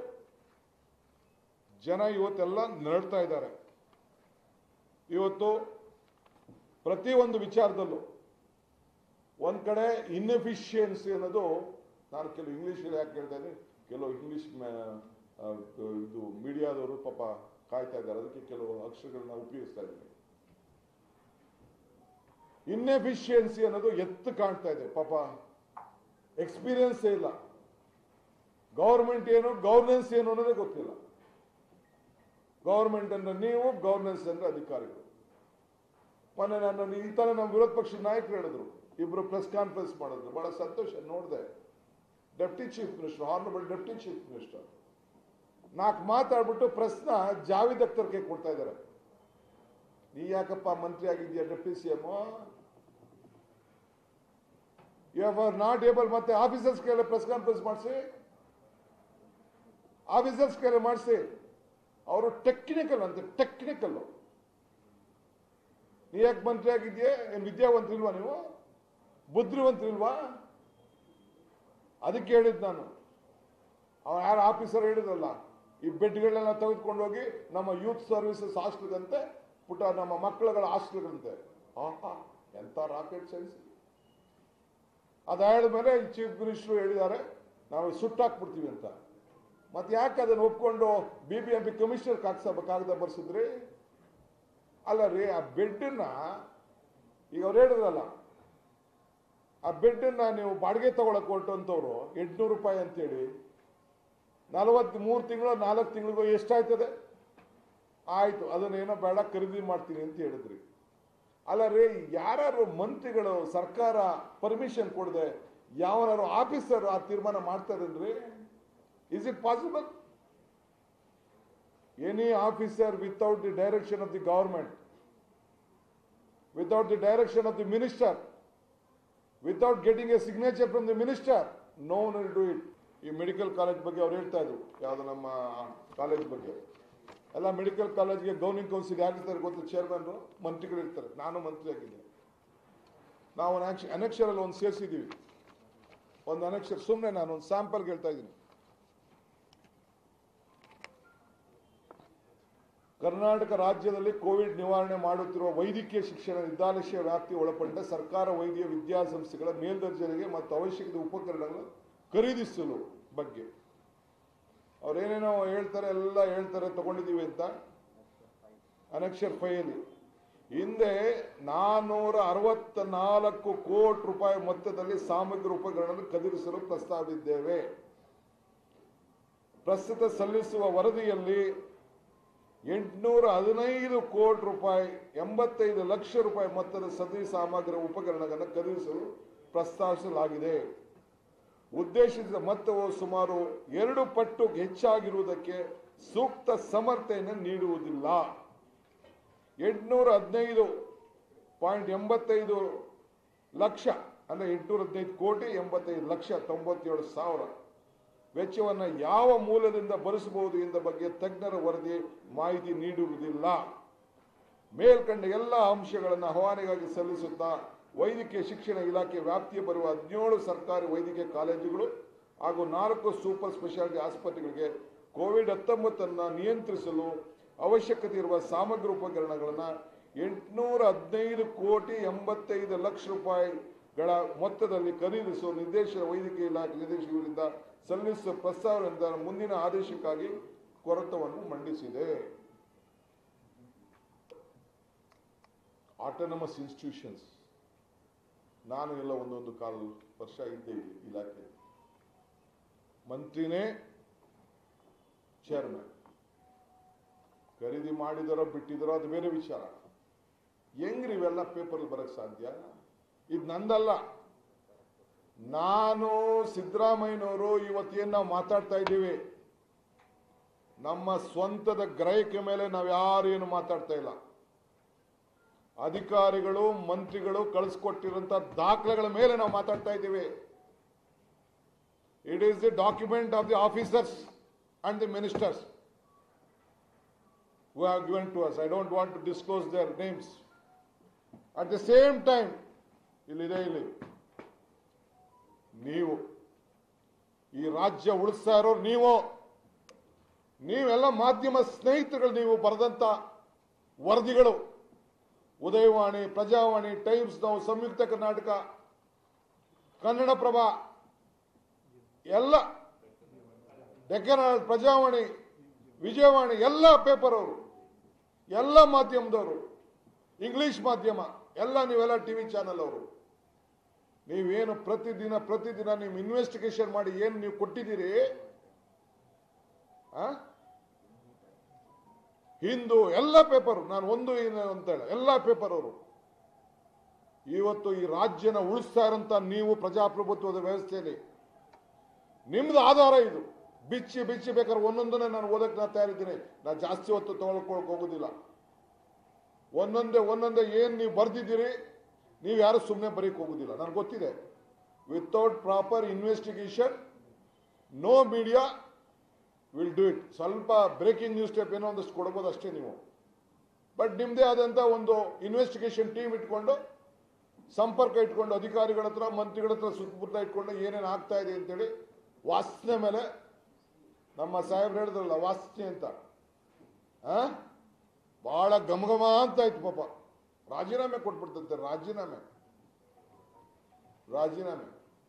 ಜನ ಇವತ್ತೆಲ್ಲ ನರಳ್ತಾ ಇದ್ದಾರೆ ಇವತ್ತು ಪ್ರತಿಯೊಂದು ವಿಚಾರದಲ್ಲೂ ಒಂದ್ ಕಡೆ ಇನ್ಎಫಿಷಿಯನ್ಸಿ ಅನ್ನೋದು ನಾನು ಕೆಲವು ಇಂಗ್ಲಿಷ್ ಯಾಕೆ ಹೇಳ್ತಾ ಇದ್ದೀನಿ ಕೆಲವು ಇಂಗ್ಲಿಷ್ ಇದು ಮೀಡಿಯಾದವರು ಪಾಪ ಕಾಯ್ತಾ ಇದ್ದಾರೆ ಅದಕ್ಕೆ ಕೆಲವು ಅಕ್ಷರಗಳನ್ನ ಉಪಯೋಗಿಸ್ತಾ ಇದ್ದೀನಿ ಇನ್ಎಫಿಷಿಯನ್ಸಿ ಅನ್ನೋದು ಎತ್ತು ಕಾಣ್ತಾ ಇದೆ ಪಾಪ ಎಕ್ಸ್ಪೀರಿಯನ್ಸ್ ಇಲ್ಲ ಗೌರ್ಮೆಂಟ್ ಏನು ಗವರ್ನೆನ್ಸ್ ಏನು ಅನ್ನೋದೇ ಗೊತ್ತಿಲ್ಲ ಗೌರ್ಮೆಂಟ್ ಅಂದ್ರೆ ನೀವು ಗವರ್ನೆನ್ಸ್ ಅಂದ್ರೆ ಅಧಿಕಾರಿಗಳು ಮೊನ್ನೆ ನಾನು ಈ ತರ ನಮ್ಮ ವಿರೋಧ ಪಕ್ಷದ ನಾಯಕರು ಹೇಳಿದ್ರು ಇಬ್ರು ಪ್ರೆಸ್ ಕಾನ್ಫರೆನ್ಸ್ ಮಾಡಿದ್ರು ಬಹಳ ಸಂತೋಷ ನೋಡಿದೆ deputy chief minister honourable deputy chief minister ನಾಲ್ಕು ಮಾತಾಡ್ಬಿಟ್ಟು ಪ್ರಶ್ನ ಜಾವೇದ್ ಅಖ್ತರ್ಗೆ ಕೊಡ್ತಾ ಇದ್ದಾರೆ ನೀ ಯಾಕಪ್ಪ ಮಂತ್ರಿ ಆಗಿದ್ಯಾ deputy C M you are not able ಮತ್ತೆ ಆಫೀಸರ್ಸ್ ಕೈಯಲ್ಲಿ ಪ್ರೆಸ್ ಕಾನ್ಫರೆನ್ಸ್ ಮಾಡಿಸಿ ಆಫೀಸರ್ಸ್ ಕೈಯಲ್ಲಿ ಮಾಡಿಸಿ ಅವರು ಟೆಕ್ನಿಕಲ್ ಅಂತ ಟೆಕ್ನಿಕಲ್ ನೀ ಯಾಕೆ ಮಂತ್ರಿ ಆಗಿದ್ಯಾ ಏನ್ ವಿದ್ಯಾವಂತರಿಲ್ವಾ ನೀವು ಬುದ್ಧಿವಂತರಿಲ್ವಾ ಅದಕ್ಕೆ ಹೇಳಿದ್ ನಾನು ಅವ ಯಾರು ಆಫೀಸರ್ ಹೇಳಿದ್ರಲ್ಲ ಈ ಬೆಡ್ಗಳನ್ನೆಲ್ಲ ತೆಗೆದುಕೊಂಡು ಹೋಗಿ ನಮ್ಮ ಯೂತ್ ಸರ್ವಿಸಸ್ ಹಾಸ್ಟೆಲ್ಗಂತೆ ಪುಟ ನಮ್ಮ ಮಕ್ಕಳುಗಳ ಹಾಸ್ಟೆಲ್ಗಂತೆ ಆಹಾ ಎಂತ ರಾಕೆಟ್ ಸೈನ್ಸ್ ಅದಾದ ಮೇಲೆ ಚೀಫ್ ಮಿನಿಸ್ಟರ್ ಹೇಳಿದ್ದಾರೆ ನಾವು ಸುಟ್ಟಾಕ್ಬಿಡ್ತೀವಿ ಅಂತ ಮತ್ತೆ ಯಾಕೆ ಅದನ್ನು ಒಪ್ಕೊಂಡು B B M P commissioner ಕಾಗ್ಸ ಕಾಗದ ಬರ್ಸಿದ್ರಿ ಅಲ್ಲ ರೀ ಆ ಬೆಡ್ನ ಈಗ ಅವ್ರು ಹೇಳಿದ್ರಲ್ಲ ಆ ಬೆಡ್ನ ನೀವು ಬಾಡಿಗೆ ತಗೊಳಕ್ ಹೊರಟಂತವ್ರು ಎಂಟ್ನೂರು ರೂಪಾಯಿ ಅಂತೇಳಿ ನಲವತ್ತ್ ಮೂರು ತಿಂಗಳು ನಾಲ್ಕು ತಿಂಗಳಿಗೂ ಎಷ್ಟಾಯ್ತದೆ ಆಯ್ತು ಅದನ್ನೇನೋ ಬೇಡ ಖರೀದಿ ಮಾಡ್ತೀನಿ ಅಂತ ಹೇಳಿದ್ರಿ ಅಲ್ಲ ರೀ ಯಾರು ಮಂತ್ರಿಗಳು ಸರ್ಕಾರ ಪರ್ಮಿಷನ್ ಕೊಡದೆ ಯಾವನಾರು ಆಫೀಸರ್ ಆ ತೀರ್ಮಾನ ಮಾಡ್ತಾರೇನ್ರಿ is it possible any officer without the direction of the government without the direction of the minister without getting a signature from the minister no will do it ಈ ಮೆಡಿಕಲ್ ಕಾಲೇಜ್ ಬಗ್ಗೆ ಅವ್ರು ಹೇಳ್ತಾ ಇದ್ರು ಯಾವ್ದು ನಮ್ಮ ಕಾಲೇಜ್ ಬಗ್ಗೆ ಎಲ್ಲ ಮೆಡಿಕಲ್ ಕಾಲೇಜ್ಗೆ ಗೌರ್ನಿಂಗ್ ಕೌನ್ಸಿಲ್ ಯಾರಿರ್ತಾರೆ ಗೊತ್ತು ಚೇರ್ಮನ್ ಮಂತ್ರಿಗಳು ಇರ್ತಾರೆ ನಾನು ಮಂತ್ರಿ ಆಗಿದ್ದೆ ನಾವು ಅನೆಕ್ಷರಲ್ಲಿ ಒಂದು ಸೇರಿಸಿದ್ದೀವಿ ಒಂದು ಅನೆಕ್ಷರ್ ಸುಮ್ಮನೆ ನಾನು ಒಂದು ಸ್ಯಾಂಪಲ್ಗೆ ಹೇಳ್ತಾ ಇದ್ದೀನಿ ಕರ್ನಾಟಕ ರಾಜ್ಯದಲ್ಲಿ ಕೋವಿಡ್ ನಿವಾರಣೆ ಮಾಡುತ್ತಿರುವ ವೈದ್ಯಕೀಯ ಶಿಕ್ಷಣ ನಿರ್ದಾಲಕ್ಷ್ಯ ವ್ಯಾಪ್ತಿ ಒಳಪಟ್ಟ ಸರ್ಕಾರ ವೈದ್ಯ ವಿದ್ಯಾಸಂಸ್ಥೆಗಳ ಮೇಲ್ದರ್ಜೆಗೆ ಮತ್ತು ಅವಶ್ಯಕತೆ ಉಪಕರಣಗಳನ್ನು ಖರೀದಿಸಲು ಬಗ್ಗೆ ಅವ್ರೇನೇನೋ ಹೇಳ್ತಾರೆ ಎಲ್ಲ ಹೇಳ್ತಾರೆ ತಗೊಂಡಿದ್ದೀವಿ ಅಂತ ಅನಕ್ಷರ್ ಫೈಲಿ ಹಿಂದೆ ನಾನ್ನೂರ ಅರವತ್ತ ನಾಲ್ಕು ಕೋಟಿ ರೂಪಾಯಿ ಮೊತ್ತದಲ್ಲಿ ಸಾಮಗ್ರಿ ಉಪಕರಣಗಳನ್ನು ಖರೀದಿಸಲು ಪ್ರಸ್ತಾವಿದ್ದೇವೆ ಪ್ರಸ್ತುತ ಸಲ್ಲಿಸುವ ವರದಿಯಲ್ಲಿ ಎಂಟುನೂರ ಹದಿನೈದು ಕೋಟಿ ರೂಪಾಯಿ ಎಂಬತ್ತೈದು ಲಕ್ಷ ರೂಪಾಯಿ ಮೊತ್ತದ ಸದರಿ ಸಾಮಗ್ರಿ ಉಪಕರಣಗಳನ್ನು ಖರೀದಿಸಲು ಪ್ರಸ್ತಾವಿಸಲಾಗಿದೆ ಉದ್ದೇಶಿಸಿದ ಮೊತ್ತವು ಸುಮಾರು ಎರಡು ಪಟ್ಟು ಹೆಚ್ಚಾಗಿರುವುದಕ್ಕೆ ಸೂಕ್ತ ಸಮರ್ಥನೆಯನ್ನು ನೀಡುವುದಿಲ್ಲ ಎಂಟುನೂರ ಹದಿನೈದು ಪಾಯಿಂಟ್ ಎಂಬತ್ತೈದು ಲಕ್ಷ ಅಂದರೆ ಎಂಟುನೂರ ಹದಿನೈದು ಕೋಟಿ ಎಂಬತ್ತೈದು ಲಕ್ಷ ತೊಂಬತ್ತೇಳು ಸಾವಿರ ವೆಚ್ಚವನ್ನು ಯಾವ ಮೂಲದಿಂದ ಭರಿಸಬಹುದು ಎಂಬ ಬಗ್ಗೆ ತಜ್ಞರ ವರದಿ ಮಾಹಿತಿ ನೀಡುವುದಿಲ್ಲ ಮೇಲ್ಕಂಡ ಎಲ್ಲ ಅಂಶಗಳನ್ನು ಆಹ್ವಾನಿಗಾಗಿ ಸಲ್ಲಿಸುತ್ತಾ ವೈದ್ಯಕೀಯ ಶಿಕ್ಷಣ ಇಲಾಖೆ ವ್ಯಾಪ್ತಿಯ ಬರುವ ಹದಿನೇಳು ಸರ್ಕಾರಿ ವೈದ್ಯಕೀಯ ಕಾಲೇಜುಗಳು ಹಾಗೂ ನಾಲ್ಕು ಸೂಪರ್ ಸ್ಪೆಷಾಲಿಟಿ ಆಸ್ಪತ್ರೆಗಳಿಗೆ ಕೋವಿಡ್ ಹತ್ತೊಂಬತ್ತನ್ನು ನಿಯಂತ್ರಿಸಲು ಅವಶ್ಯಕತೆ ಇರುವ ಸಾಮಗ್ರಿ ಉಪಕರಣಗಳನ್ನು ಎಂಟುನೂರ ಹದಿನೈದು ಕೋಟಿ ಎಂಬತ್ತೈದು ಲಕ್ಷ ರೂಪಾಯಿಗಳ ಮೊತ್ತದಲ್ಲಿ ಖರೀದಿಸುವ ನಿರ್ದೇಶನ ವೈದ್ಯಕೀಯ ಇಲಾಖೆ ನಿರ್ದೇಶಕರಿಂದ ಸಲ್ಲಿಸುವ ಪ್ರಸ್ತಾವನೆಯಿಂದ ಮುಂದಿನ ಆದೇಶಕ್ಕಾಗಿ ಕೊರತವನ್ನು ಮಂಡಿಸಿದೆ ಆಟೋನಮಸ್ ಇನ್ಸ್ಟಿಟ್ಯೂಷನ್ಸ್ ನಾನು ಎಲ್ಲ ಒಂದೊಂದು ಕಾಲು ವರ್ಷ ಇದ್ದೆ ಇಲ್ಲಿ ಇಲಾಖೆ ಮಂತ್ರಿನೇ ಚೇರ್ಮನ್ ಖರೀದಿ ಮಾಡಿದರೋ ಬಿಟ್ಟಿದರೋ ಅದು ಬೇರೆ ವಿಚಾರ ಹೆಂಗ್ರಿ ಇವೆಲ್ಲ ಪೇಪರ್ ಬರಕ್ ಸಾಧ್ಯ ಇದು ನಂದಲ್ಲ ನಾನು ಸಿದ್ದರಾಮಯ್ಯನವರು ಇವತ್ತೇನು ನಾವು ಮಾತಾಡ್ತಾ ಇದ್ದೀವಿ ನಮ್ಮ ಸ್ವಂತದ ಗ್ರಹಿಕೆ ಮೇಲೆ ನಾವು ಯಾರು ಏನು ಮಾತಾಡ್ತಾ ಇಲ್ಲ ಅಧಿಕಾರಿಗಳು ಮಂತ್ರಿಗಳು ಕಳಿಸ್ಕೊಟ್ಟಿರುವಂತ ದಾಖಲೆಗಳ ಮೇಲೆ ನಾವು ಮಾತಾಡ್ತಾ ಇದ್ದೀವಿ it is the document of the officers and the ministers who have given to us. I don't want to disclose their names. At the same time, ಇಲ್ಲಿದೆ ಇಲ್ಲಿ ನೀವು ಈ ರಾಜ್ಯ ಉಳಿಸ್ತಾ ಇರೋರು ನೀವು ನೀವೆಲ್ಲ ಮಾಧ್ಯಮ ಸ್ನೇಹಿತರುಗಳು ನೀವು ಬರೆದಂತ ವರದಿಗಳು ಉದಯವಾಣಿ ಪ್ರಜಾವಾಣಿ ಟೈಮ್ಸ್ ನಾವು ಸಂಯುಕ್ತ ಕರ್ನಾಟಕ ಕನ್ನಡಪ್ರಭ ಎಲ್ಲ ಡೆಕ್ಕನ್ ಹೆರಾಲ್ಡ್, ಪ್ರಜಾವಾಣಿ ವಿಜಯವಾಣಿ ಎಲ್ಲ ಪೇಪರ್ ಅವರು ಎಲ್ಲ ಮಾಧ್ಯಮದವರು ಇಂಗ್ಲಿಷ್ ಮಾಧ್ಯಮ ಎಲ್ಲ ನೀವೆಲ್ಲ ಟಿವಿ ಚಾನೆಲ್ ಅವರು ನೀವೇನು ಪ್ರತಿದಿನ ಪ್ರತಿದಿನ ನೀವು ಇನ್ವೆಸ್ಟಿಗೇಷನ್ ಮಾಡಿ ಏನು ನೀವು ಕೊಟ್ಟಿದ್ದೀರಿ ಆ? ಹಿಂದೂ ಎಲ್ಲ ಪೇಪರ್ ನಾನು ಒಂದು ಏನು ಅಂತ ಹೇಳ ಎಲ್ಲ ಪೇಪರ್ ಅವರು ಇವತ್ತು ಈ ರಾಜ್ಯನ ಉಳಿಸ್ತಾ ಇರೋಂಥ ನೀವು ಪ್ರಜಾಪ್ರಭುತ್ವದ ವ್ಯವಸ್ಥೆಯಲ್ಲಿ ನಿಮ್ದು ಆಧಾರ ಇದು ಬಿಚ್ಚಿ ಬಿಚ್ಚಿ ಬೇಕಾದ್ರೆ ಒಂದೊಂದನ್ನೇ ನಾನು ಓದಕ್ಕೆ ನಾನು ತಯಾರಿದ್ದೀನಿ ನಾನು ಜಾಸ್ತಿ ಹೊತ್ತು ತಗೊಳ್ಕೊಳಕ್ ಹೋಗೋದಿಲ್ಲ ಒಂದೊಂದೇ ಒಂದೊಂದೇ ಏನು ನೀವು ಬರ್ದಿದ್ದೀರಿ ನೀವು ಯಾರು ಸುಮ್ಮನೆ ಬರೀಕ್ ಹೋಗೋದಿಲ್ಲ ನನಗೆ ಗೊತ್ತಿದೆ without proper investigation no media will do it ಸ್ವಲ್ಪ ಬ್ರೇಕಿಂಗ್ ನ್ಯೂಸ್ ಟೈಪ್ ಏನೋ ಒಂದಷ್ಟು ಕೊಡ್ಬೋದು ಅಷ್ಟೇ ನೀವು ಬಟ್ ನಿಮ್ಮದೇ ಆದಂಥ ಒಂದು ಇನ್ವೆಸ್ಟಿಗೇಷನ್ ಟೀಮ್ ಇಟ್ಕೊಂಡು ಸಂಪರ್ಕ ಇಟ್ಕೊಂಡು ಅಧಿಕಾರಿಗಳ ಹತ್ರ ಮಂತ್ರಿಗಳ ಹತ್ರ ಸುತ್ತಮುತ್ತ ಇಟ್ಕೊಂಡು ಏನೇನು ಆಗ್ತಾ ಇದೆ ಅಂತೇಳಿ ವಾಸನೆ ಮೇಲೆ ನಮ್ಮ ಸಾಹೇಬ್ರು ಹೇಳಿದ್ರಲ್ಲ ವಾಸನೆ ಅಂತ ಆ ಬಹಳ ಗಮಗಮ ಅಂತ ಆಯ್ತು ಪಾಪ ರಾಜೀನಾಮೆ ಕೊಟ್ಬಿಡ್ತಂತೆ ರಾಜೀನಾಮೆ ರಾಜೀನಾಮೆ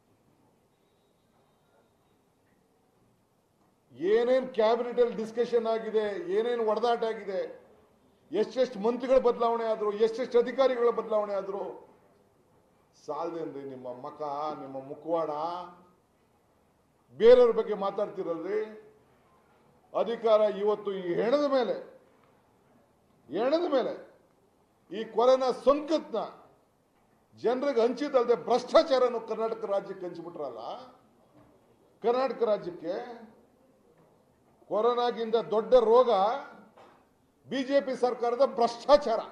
ಏನೇನ್ ಕ್ಯಾಬಿನೆಟ್ ಅಲ್ಲಿ ಡಿಸ್ಕಷನ್ ಆಗಿದೆ ಏನೇನು ಒಡೆದಾಟ ಆಗಿದೆ ಎಷ್ಟೆಷ್ಟು ಮಂತ್ರಿಗಳ ಬದಲಾವಣೆ ಆದ್ರು ಎಷ್ಟೆಷ್ಟು ಅಧಿಕಾರಿಗಳ ಬದಲಾವಣೆ ಆದ್ರು ಸಾಲದೇನ್ರಿ ನಿಮ್ಮ ಮಕ ನಿಮ್ಮ ಮುಖವಾಡ ಬೇರೆಯವ್ರ ಬಗ್ಗೆ ಮಾತಾಡ್ತಿರಲ್ರಿ ಅಧಿಕಾರ ಇವತ್ತು ಈ ಹೆಣದ ಮೇಲೆ ಹೆಣದ ಮೇಲೆ ಈ ಕೊರೋನಾ ಸೋಂಕತ್ನ ಜನರಿಗೆ ಹಂಚಿದಲ್ಲದೆ ಭ್ರಷ್ಟಾಚಾರನು ಕರ್ನಾಟಕ ರಾಜ್ಯಕ್ಕೆ ಹಂಚಿಬಿಟ್ರಲ್ಲ ಕರ್ನಾಟಕ ರಾಜ್ಯಕ್ಕೆ ಕೊರೋನಾಗಿಂದ ದೊಡ್ಡ ರೋಗ ಬಿಜೆಪಿ ಸರ್ಕಾರದ ಭ್ರಷ್ಟಾಚಾರ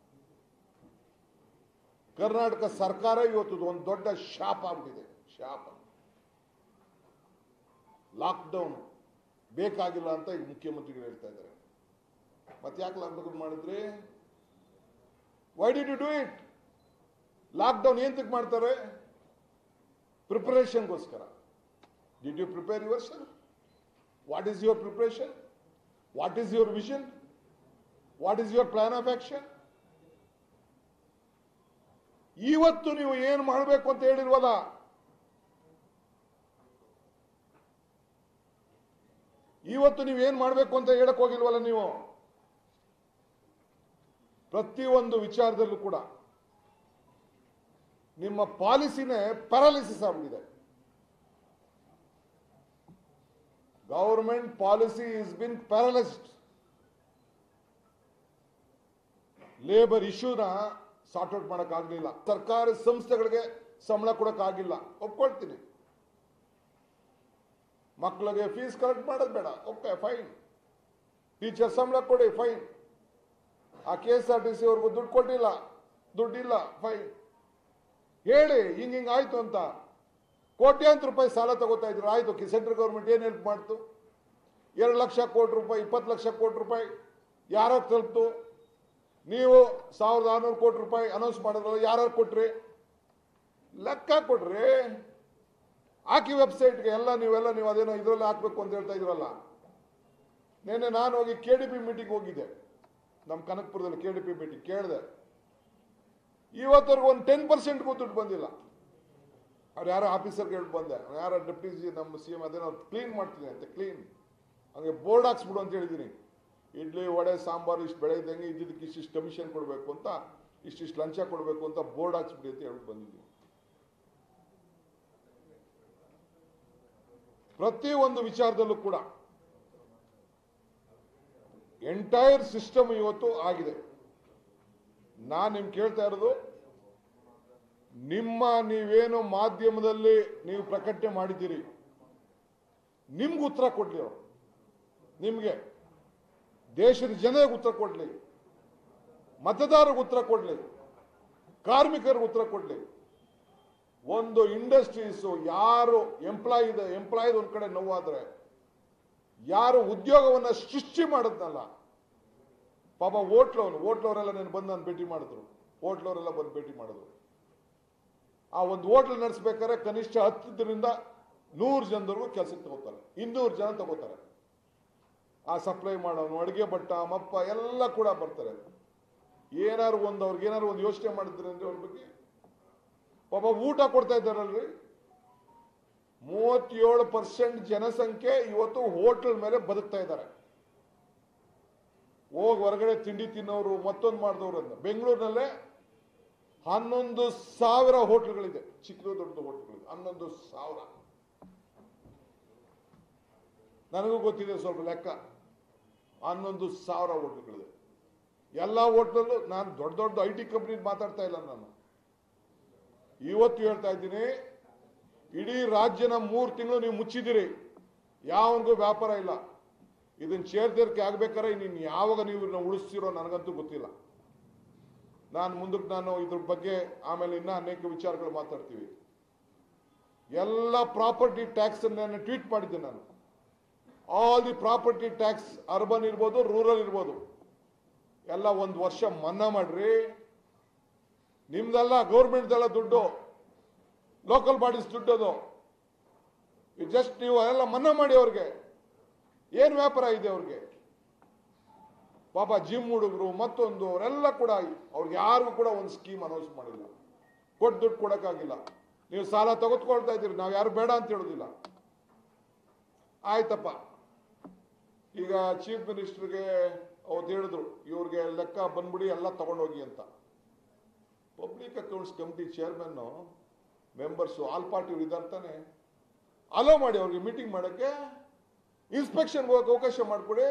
ಕರ್ನಾಟಕ ಸರ್ಕಾರ ಇವತ್ತು ಒಂದು ದೊಡ್ಡ ಶಾಪ ಆಗ್ಬಿಟ್ಟಿದೆ ಶಾಪ ಲಾಕ್ಡೌನ್ ಬೇಕಾಗಿಲ್ಲ ಅಂತ ಈಗ ಮುಖ್ಯಮಂತ್ರಿಗಳು ಹೇಳ್ತಾ ಇದ್ದಾರೆ ಮತ್ತೆ ಯಾಕೆ ಲಾಕ್ಡೌನ್ ಮಾಡಿದ್ರಿ why did you do it lockdown ಏಂತಕ್ಕೆ ಮಾಡ್ತಾರೆ ಪ್ರಿಪರೇಷನ್ಗೋಸ್ಕರ did you prepare your sir what is your preparation what is your vision what is your plan of action ಇವತ್ತು ನೀವು ಏನು ಮಾಡಬೇಕು ಅಂತ ಹೇಳಿಲ್ವಲ್ಲ ಇವತ್ತು ನೀವು ಏನ್ ಮಾಡಬೇಕು ಅಂತ ಹೇಳಕ್ ಹೋಗಿಲ್ವಲ್ಲ ನೀವು ಪ್ರತಿಯೊಂದು ವಿಚಾರದಲ್ಲೂ ಕೂಡ ನಿಮ್ಮ ಪಾಲಿಸಿನೇ ಪ್ಯಾರಾಲಿಸಿಸ್ ಆಗಿದೆ government policy is bin paralysed labour ಇಶ್ಯೂನ ಸಾರ್ಟ್ ಔಟ್ ಮಾಡೋಕ್ಕಾಗಲಿಲ್ಲ ಸರ್ಕಾರಿ ಸಂಸ್ಥೆಗಳಿಗೆ ಸಂಬಳ ಕೊಡೋಕ್ಕಾಗಿಲ್ಲ ಒಪ್ಕೊಳ್ತೀನಿ ಮಕ್ಕಳಿಗೆ ಫೀಸ್ ಕಲೆಕ್ಟ್ ಮಾಡೋದು ಬೇಡ ಓಕೆ ಫೈನ್ ಟೀಚರ್ ಸಂಬಳ ಕೊಡಿ ಫೈನ್ ಆ K S R T C ಅವ್ರಿಗೂ ದುಡ್ಡು ಕೊಟ್ಟಿಲ್ಲ ದುಡ್ಡಿಲ್ಲ ಫೈನ್ ಹೇಳಿ ಹಿಂಗ್ ಹಿಂಗ್ ಆಯ್ತು ಅಂತ ಕೋಟ್ಯಾಂತರ ರೂಪಾಯಿ ಸಾಲ ತಗೋತಾ ಇದ್ರು ಆಯ್ತು ಸೆಂಟ್ರಲ್ ಗೌರ್ಮೆಂಟ್ ಏನು ಹೆಲ್ಪ್ ಮಾಡ್ತು ಎರಡು ಲಕ್ಷ ಕೋಟಿ ರೂಪಾಯಿ ಇಪ್ಪತ್ತು ಲಕ್ಷ ಕೋಟಿ ರೂಪಾಯಿ ಯಾರಾಗ ತಲುಪ್ತು ನೀವು ಸಾವಿರದ ಆರುನೂರು ಕೋಟಿ ರೂಪಾಯಿ ಅನೌನ್ಸ್ ಮಾಡಿದ್ರಲ್ಲ ಯಾರು ಕೊಟ್ರಿ ಲೆಕ್ಕ ಕೊಡ್ರಿ ಹಾಕಿ ವೆಬ್ಸೈಟ್ಗೆ ಎಲ್ಲ ನೀವೆಲ್ಲ ನೀವು ಅದೇನೋ ಇದರಲ್ಲಿ ಹಾಕ್ಬೇಕು ಅಂತ ಹೇಳ್ತಾ ಇದ್ರಲ್ಲ ನಿನ್ನೆ ನಾನು ಹೋಗಿ ಕೆ ಡಿ ಪಿ ಮೀಟಿಂಗ್ ಹೋಗಿದ್ದೆ ನಮ್ಮ ಕನಕಪುರದಲ್ಲಿ ಕೆ ಡಿ ಪಿ ಮೀಟಿಂಗ್ ಕೇಳಿದೆ ಇವತ್ತವರೆಗೂ ಒಂದು ಟೆನ್ ಪರ್ಸೆಂಟ್ಗೂ ದುಡ್ಡು ಬಂದಿಲ್ಲ ಅವ್ರು ಯಾರೋ ಆಫೀಸರ್ಗೆ ಹೇಳಿ ಬಂದೆ ಯಾರೋ ಡೆಪ್ಟಿ ಜಿ ನಮ್ಮ ಸಿ ಎಂ ಅದೇನೋ ಕ್ಲೀನ್ ಮಾಡ್ತೀನಿ ಅಂತ ಕ್ಲೀನ್ ಹಂಗೆ ಬೋರ್ಡ್ ಹಾಕ್ಸ್ಬಿಡು ಅಂತ ಹೇಳಿದ್ದೀನಿ ಇಡ್ಲಿ ವಡೆ ಸಾಂಬಾರು ಇಷ್ಟು ಬೆಳೆದಂಗೆ ಇದ್ದಿದ್ದಕ್ಕೆ ಇಷ್ಟಿಷ್ಟು ಕಮಿಷನ್ ಕೊಡಬೇಕು ಅಂತ ಇಷ್ಟಿಷ್ಟು ಲಂಚ ಕೊಡಬೇಕು ಅಂತ ಬೋರ್ಡ್ ಹಾಕ್ಸ್ಬಿಡಿ ಅಂತ ಹೇಳಿ ಬಂದಿದ್ದೀನಿ ಪ್ರತಿ ಒಂದು ವಿಚಾರದಲ್ಲೂ ಕೂಡ ಎಂಟೈರ್ ಸಿಸ್ಟಮ್ ಇವತ್ತು ಆಗಿದೆ ನಾನು ನಿಮ್ಗೆ ಕೇಳ್ತಾ ಇರೋದು ನಿಮ್ಮ ನೀವೇನು ಮಾಧ್ಯಮದಲ್ಲಿ ನೀವು ಪ್ರಕಟಣೆ ಮಾಡಿದ್ದೀರಿ ನಿಮ್ಗೆ ಉತ್ತರ ಕೊಡ್ಲಿ ಅವರು ನಿಮ್ಗೆ ದೇಶದ ಜನರಿಗೆ ಉತ್ತರ ಕೊಡ್ಲಿ ಮತದಾರರಿಗೆ ಉತ್ತರ ಕೊಡ್ಲಿ ಕಾರ್ಮಿಕರಿಗೆ ಉತ್ತರ ಕೊಡ್ಲಿ ಒಂದು ಇಂಡಸ್ಟ್ರೀಸ್ ಯಾರು ಎಂಪ್ಲಾಯ್ ಇದೆ ಎಂಪ್ಲಾಯ್ದು ಒಂದ್ ಕಡೆ ನೋವಾದ್ರೆ ಯಾರು ಉದ್ಯೋಗವನ್ನ ಸೃಷ್ಟಿ ಮಾಡಿದ್ನಲ್ಲ ಪಾಪ ಹೋಟ್ಲವನು ಹೋಟ್ಲವರೆಲ್ಲ నేను ಬಂದು ನಾನು ಭೇಟಿ ಮಾಡಿದ್ರು ಹೋಟ್ಲವರೆಲ್ಲ ಬಂದು ಭೇಟಿ ಮಾಡಿದ್ರು ಆ ಒಂದು ಹೋಟ್ಲ್ ನಡೆಸ್ಬೇಕಾದ್ರೆ ಕನಿಷ್ಠ ಹತ್ತರಿಂದ ನೂರು ಜನದವರೆಗೂ ಕೆಲಸಕ್ಕೆ ತಗೋತಾರೆ ಇನ್ನೂರು ಜನ ತಗೋತಾರೆ ಆ ಸಪ್ಲೈ ಮಾಡೋನು ಅಡುಗೆ ಭಟ್ಟ ಮಪ್ಪ ಎಲ್ಲ ಕೂಡ ಬರ್ತಾರೆ ಏನಾರು ಒಂದು ಅವ್ರಿಗೆ ಏನಾರು ಒಂದು ಯೋಚನೆ ಮಾಡಿದ್ರೆ ಅಂದ್ರೆ ಅವ್ರ ಬಗ್ಗೆ ಪಾಪ ಊಟ ಕೊಡ್ತಾ ಇದ್ದಾರಲ್ರಿ ಮೂವತ್ತೇಳು ಪರ್ಸೆಂಟ್ ಜನಸಂಖ್ಯೆ ಇವತ್ತು ಹೋಟೆಲ್ ಮೇಲೆ ಬದುಕ್ತಾ ಇದ್ದಾರೆ ಹೋಗಿ ಹೊರಗಡೆ ತಿಂಡಿ ತಿನ್ನೋರು ಮತ್ತೊಂದು ಮಾಡಿದವರು ಅಂತ ಬೆಂಗಳೂರಿನಲ್ಲೇ ಹನ್ನೊಂದು ಸಾವಿರ ಹೋಟ್ಲ್ಗಳಿದೆ ಚಿಕ್ಕದು ದೊಡ್ಡ ಹೋಟ್ಲ್ಗಳಿದೆ ಹನ್ನೊಂದು ಸಾವಿರ ನನಗೂ ಗೊತ್ತಿದೆ ಸ್ವಲ್ಪ ಲೆಕ್ಕ ಹನ್ನೊಂದು ಸಾವಿರ ಹೋಟ್ಲ್ಗಳಿದೆ ಎಲ್ಲ ಹೋಟ್ಲಲ್ಲೂ ನಾನು ದೊಡ್ಡ ದೊಡ್ಡ ಐ ಟಿ ಕಂಪ್ನಿ ಮಾತಾಡ್ತಾ ಇಲ್ಲ ನಾನು ಇವತ್ತು ಹೇಳ್ತಾ ಇದ್ದೀನಿ ಇಡೀ ರಾಜ್ಯನ ಮೂರು ತಿಂಗಳು ನೀವು ಮುಚ್ಚಿದಿರಿ ಯಾವನಿಗೂ ವ್ಯಾಪಾರ ಇಲ್ಲ ಇದನ್ನ ಚೇರ್ದೇರಿಕೆ ಆಗ್ಬೇಕಾದ್ರೆ ನೀನು ಯಾವಾಗ ನೀವು ಇದನ್ನ ಉಳಿಸ್ತಿರೋ ನನಗಂತೂ ಗೊತ್ತಿಲ್ಲ ನಾನು ಮುಂದಕ್ಕೆ ನಾನು ಇದ್ರ ಬಗ್ಗೆ ಆಮೇಲೆ ಇನ್ನೂ ಅನೇಕ ವಿಚಾರಗಳು ಮಾತಾಡ್ತೀವಿ ಎಲ್ಲ ಪ್ರಾಪರ್ಟಿ ಟ್ಯಾಕ್ಸ್ ನಾನು ಟ್ವೀಟ್ ಮಾಡಿದ್ದೆ ನಾನು all the property tax urban ಇರ್ಬೋದು ರೂರಲ್ ಇರ್ಬೋದು ಎಲ್ಲ ಒಂದು ವರ್ಷ ಮನ್ನಾ ಮಾಡ್ರಿ ನಿಮ್ದೆಲ್ಲ ಗೌರ್ಮೆಂಟ್ದೆಲ್ಲ ದುಡ್ಡು ಲೋಕಲ್ ಬಾಡೀಸ್ ದುಡ್ಡು ಅದು ಜಸ್ಟ್ ನೀವು ಎಲ್ಲ ಮನ್ನಾ ಮಾಡಿ ಅವ್ರಿಗೆ ಏನು ವ್ಯಾಪಾರ ಇದೆ ಅವ್ರಿಗೆ ಪಾಪ ಜಿಮ್ ಹುಡುಗರು ಮತ್ತೊಂದು ಅವರೆಲ್ಲ ಕೂಡ ಅವ್ರಿಗೆ ಯಾರಿಗೂ ಕೂಡ ಒಂದು ಸ್ಕೀಮ್ ಅನೌನ್ಸ್ ಮಾಡಿಲ್ಲ ಕೊಟ್ಟು ದುಡ್ಡು ಕೊಡೋಕ್ಕಾಗಿಲ್ಲ ನೀವು ಸಾಲ ತೆಗೆದುಕೊಳ್ತಾ ಇದ್ದೀರಿ ನಾವು ಯಾರು ಬೇಡ ಅಂತ ಹೇಳೋದಿಲ್ಲ ಆಯ್ತಪ್ಪ ಈಗ ಚೀಫ್ ಮಿನಿಸ್ಟರ್ಗೆ ಅವತ್ತು ಹೇಳಿದ್ರು ಇವ್ರಿಗೆ ಲೆಕ್ಕ ಬಂದ್ಬಿಡಿ ಎಲ್ಲ ತಗೊಂಡೋಗಿ ಅಂತ public accounts committee chairman members all party ಇದ್ದಾರೆ ತಾನೆ ಅಲೋ ಮಾಡಿ ಅವ್ರಿಗೆ ಮೀಟಿಂಗ್ ಮಾಡೋಕ್ಕೆ ಇನ್ಸ್ಪೆಕ್ಷನ್ ಹೋಗಕ್ಕೆ ಅವಕಾಶ ಮಾಡಿಕೊಡಿ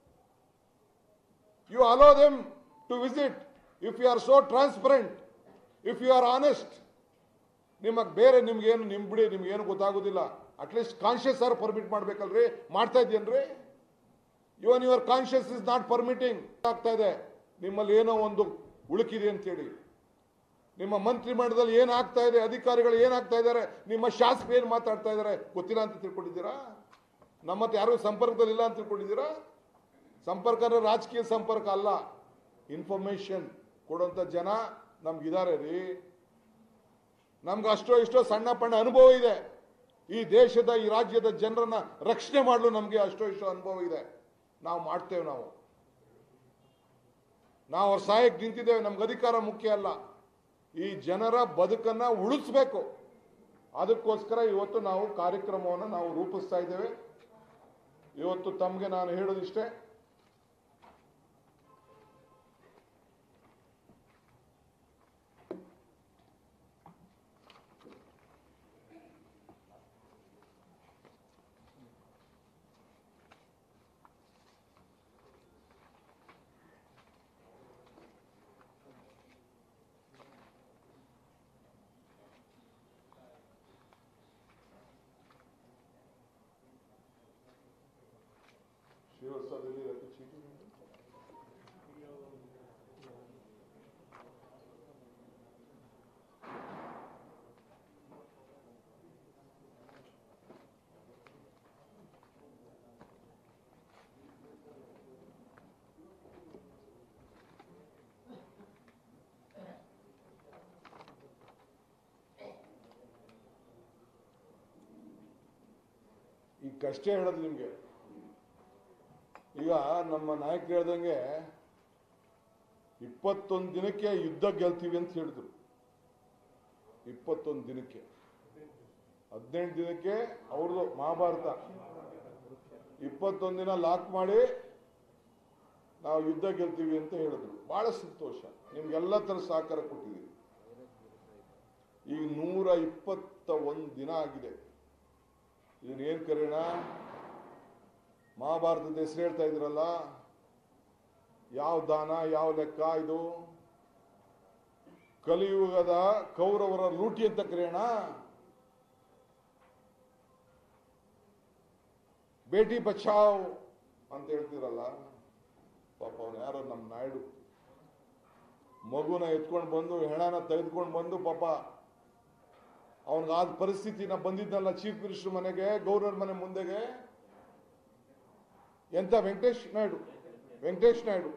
you allow them to visit if you are so transparent if you are honest ನಿಮಗೆ ಬೇರೆ ನಿಮ್ಗೇನು ನಿಮ್ ಬಿಡಿ ನಿಮ್ಗೇನು ಗೊತ್ತಾಗೋದಿಲ್ಲ ಅಟ್ಲೀಸ್ಟ್ ಕಾನ್ಶಿಯಸ್ ಆರ್ ಪರ್ಮಿಟ್ ಮಾಡ್ಬೇಕಲ್ರಿ ಮಾಡ್ತಾ ಇದ್ದೀನ್ರಿ even your conscious is not permitting ಆಗ್ತಾ ಇದೆ ನಿಮ್ಮಲ್ಲಿ ಏನೋ ಒಂದು ಉಳುಕಿದೆ ಅಂತೇಳಿ ನಿಮ್ಮ ಮಂತ್ರಿ ಮಂಡಲದಲ್ಲಿ ಏನಾಗ್ತಾ ಇದೆ ಅಧಿಕಾರಿಗಳು ಏನಾಗ್ತಾ ಇದ್ದಾರೆ ನಿಮ್ಮ ಶಾಸಕರು ಏನು ಮಾತಾಡ್ತಾ ಇದ್ದಾರೆ ಗೊತ್ತಿಲ್ಲ ಅಂತ ತಿಳ್ಕೊಂಡಿದ್ದೀರಾ ನಮ್ಮತ್ತೆ ಯಾರು ಸಂಪರ್ಕದಲ್ಲಿ ಇಲ್ಲ ಅಂತ ತಿಳ್ಕೊಂಡಿದ್ದೀರಾ ಸಂಪರ್ಕ ಅಂದ್ರೆ ರಾಜಕೀಯ ಸಂಪರ್ಕ ಅಲ್ಲ ಇನ್ಫಾರ್ಮೇಶನ್ ಕೊಡುವಂತ ಜನ ನಮ್ಗಿದ್ದಾರೆ ರೀ ನಮ್ಗೆ ಅಷ್ಟೋ ಇಷ್ಟೋ ಸಣ್ಣ ಪಣ್ಣ ಅನುಭವ ಇದೆ ಈ ದೇಶದ ಈ ರಾಜ್ಯದ ಜನರನ್ನ ರಕ್ಷಣೆ ಮಾಡಲು ನಮಗೆ ಅಷ್ಟೋ ಇಷ್ಟೋ ಅನುಭವ ಇದೆ ನಾವು ಮಾಡ್ತೇವೆ ನಾವು ನಾವು ಅವ್ರ ಸಹಾಯಕ್ಕೆ ನಿಂತಿದ್ದೇವೆ ನಮ್ಗೆ ಅಧಿಕಾರ ಮುಖ್ಯ ಅಲ್ಲ ಈ ಜನರ ಬದುಕನ್ನ ಉಳಿಸ್ಬೇಕು ಅದಕ್ಕೋಸ್ಕರ ಇವತ್ತು ನಾವು ಕಾರ್ಯಕ್ರಮವನ್ನು ನಾವು ರೂಪಿಸ್ತಾ ಇದ್ದೇವೆ ಇವತ್ತು ತಮಗೆ ನಾನು ಹೇಳೋದಿಷ್ಟೇ ಶ್ರೀವತ್ಸದಲ್ಲಿ ಚೀಟಿ ಈಗಷ್ಟೇ ಹೇಳೋದು ನಿಮಗೆ ಈಗ ನಮ್ಮ ನಾಯಕರು ಹೇಳ್ದಂಗೆ ಇಪ್ಪತ್ತೊಂದು ದಿನಕ್ಕೆ ಯುದ್ಧ ಗೆಲ್ತೀವಿ ಅಂತ ಹೇಳಿದ್ರು ಇಪ್ಪತ್ತೊಂದು ದಿನಕ್ಕೆ ಹದಿನೆಂಟು ದಿನಕ್ಕೆ ಅವ್ರದ್ದು ಮಹಾಭಾರತ ಇಪ್ಪತ್ತೊಂದು ದಿನ ಲಾಕ್ ಮಾಡಿ ನಾವು ಯುದ್ಧ ಗೆಲ್ತೀವಿ ಅಂತ ಹೇಳಿದ್ರು ಬಹಳ ಸಂತೋಷ ನಿಮ್ಗೆಲ್ಲ ತರ ಸಹಕಾರ ಕೊಟ್ಟಿದ್ದೀವಿ ಈಗ ನೂರ ಇಪ್ಪತ್ತ ಒಂದು ದಿನ ಆಗಿದೆ ಇದನ್ನ ಏನ್ ಕರೆಯೋಣ ಮಹಾಭಾರತದ ಹೆಸರು ಹೇಳ್ತಾ ಇದ್ರಲ್ಲ ಯಾವ ದಾನ ಯಾವ ಲೆಕ್ಕ ಇದು ಕಲಿಯುಗದ ಕೌರವರ ಲೂಟಿ ಅಂತ ಕರೆಯೋಣ ಬೇಟಿ ಬಚಾವ್ ಅಂತ ಹೇಳ್ತಿರಲ್ಲ ಪಾಪ ಅವನು ಯಾರೋ ನಮ್ಮ ನಾಯ್ಡು ಮಗುನ ಎತ್ಕೊಂಡು ಬಂದು ಹೆಣನ ತೆಗೆದುಕೊಂಡು ಬಂದು ಪಾಪ ಅವನಿಗಾದ ಪರಿಸ್ಥಿತಿನ ಬಂದಿದ್ನಲ್ಲ ಚೀಫ್ ಮಿನಿಸ್ಟರ್ ಮನೆಗೆ ಗವರ್ನರ್ ಮನೆ ಮುಂದೆಗೆ ಎಂತ ವೆಂಕಟೇಶ್ ನಾಯ್ಡು ವೆಂಕಟೇಶ್ ನಾಯ್ಡು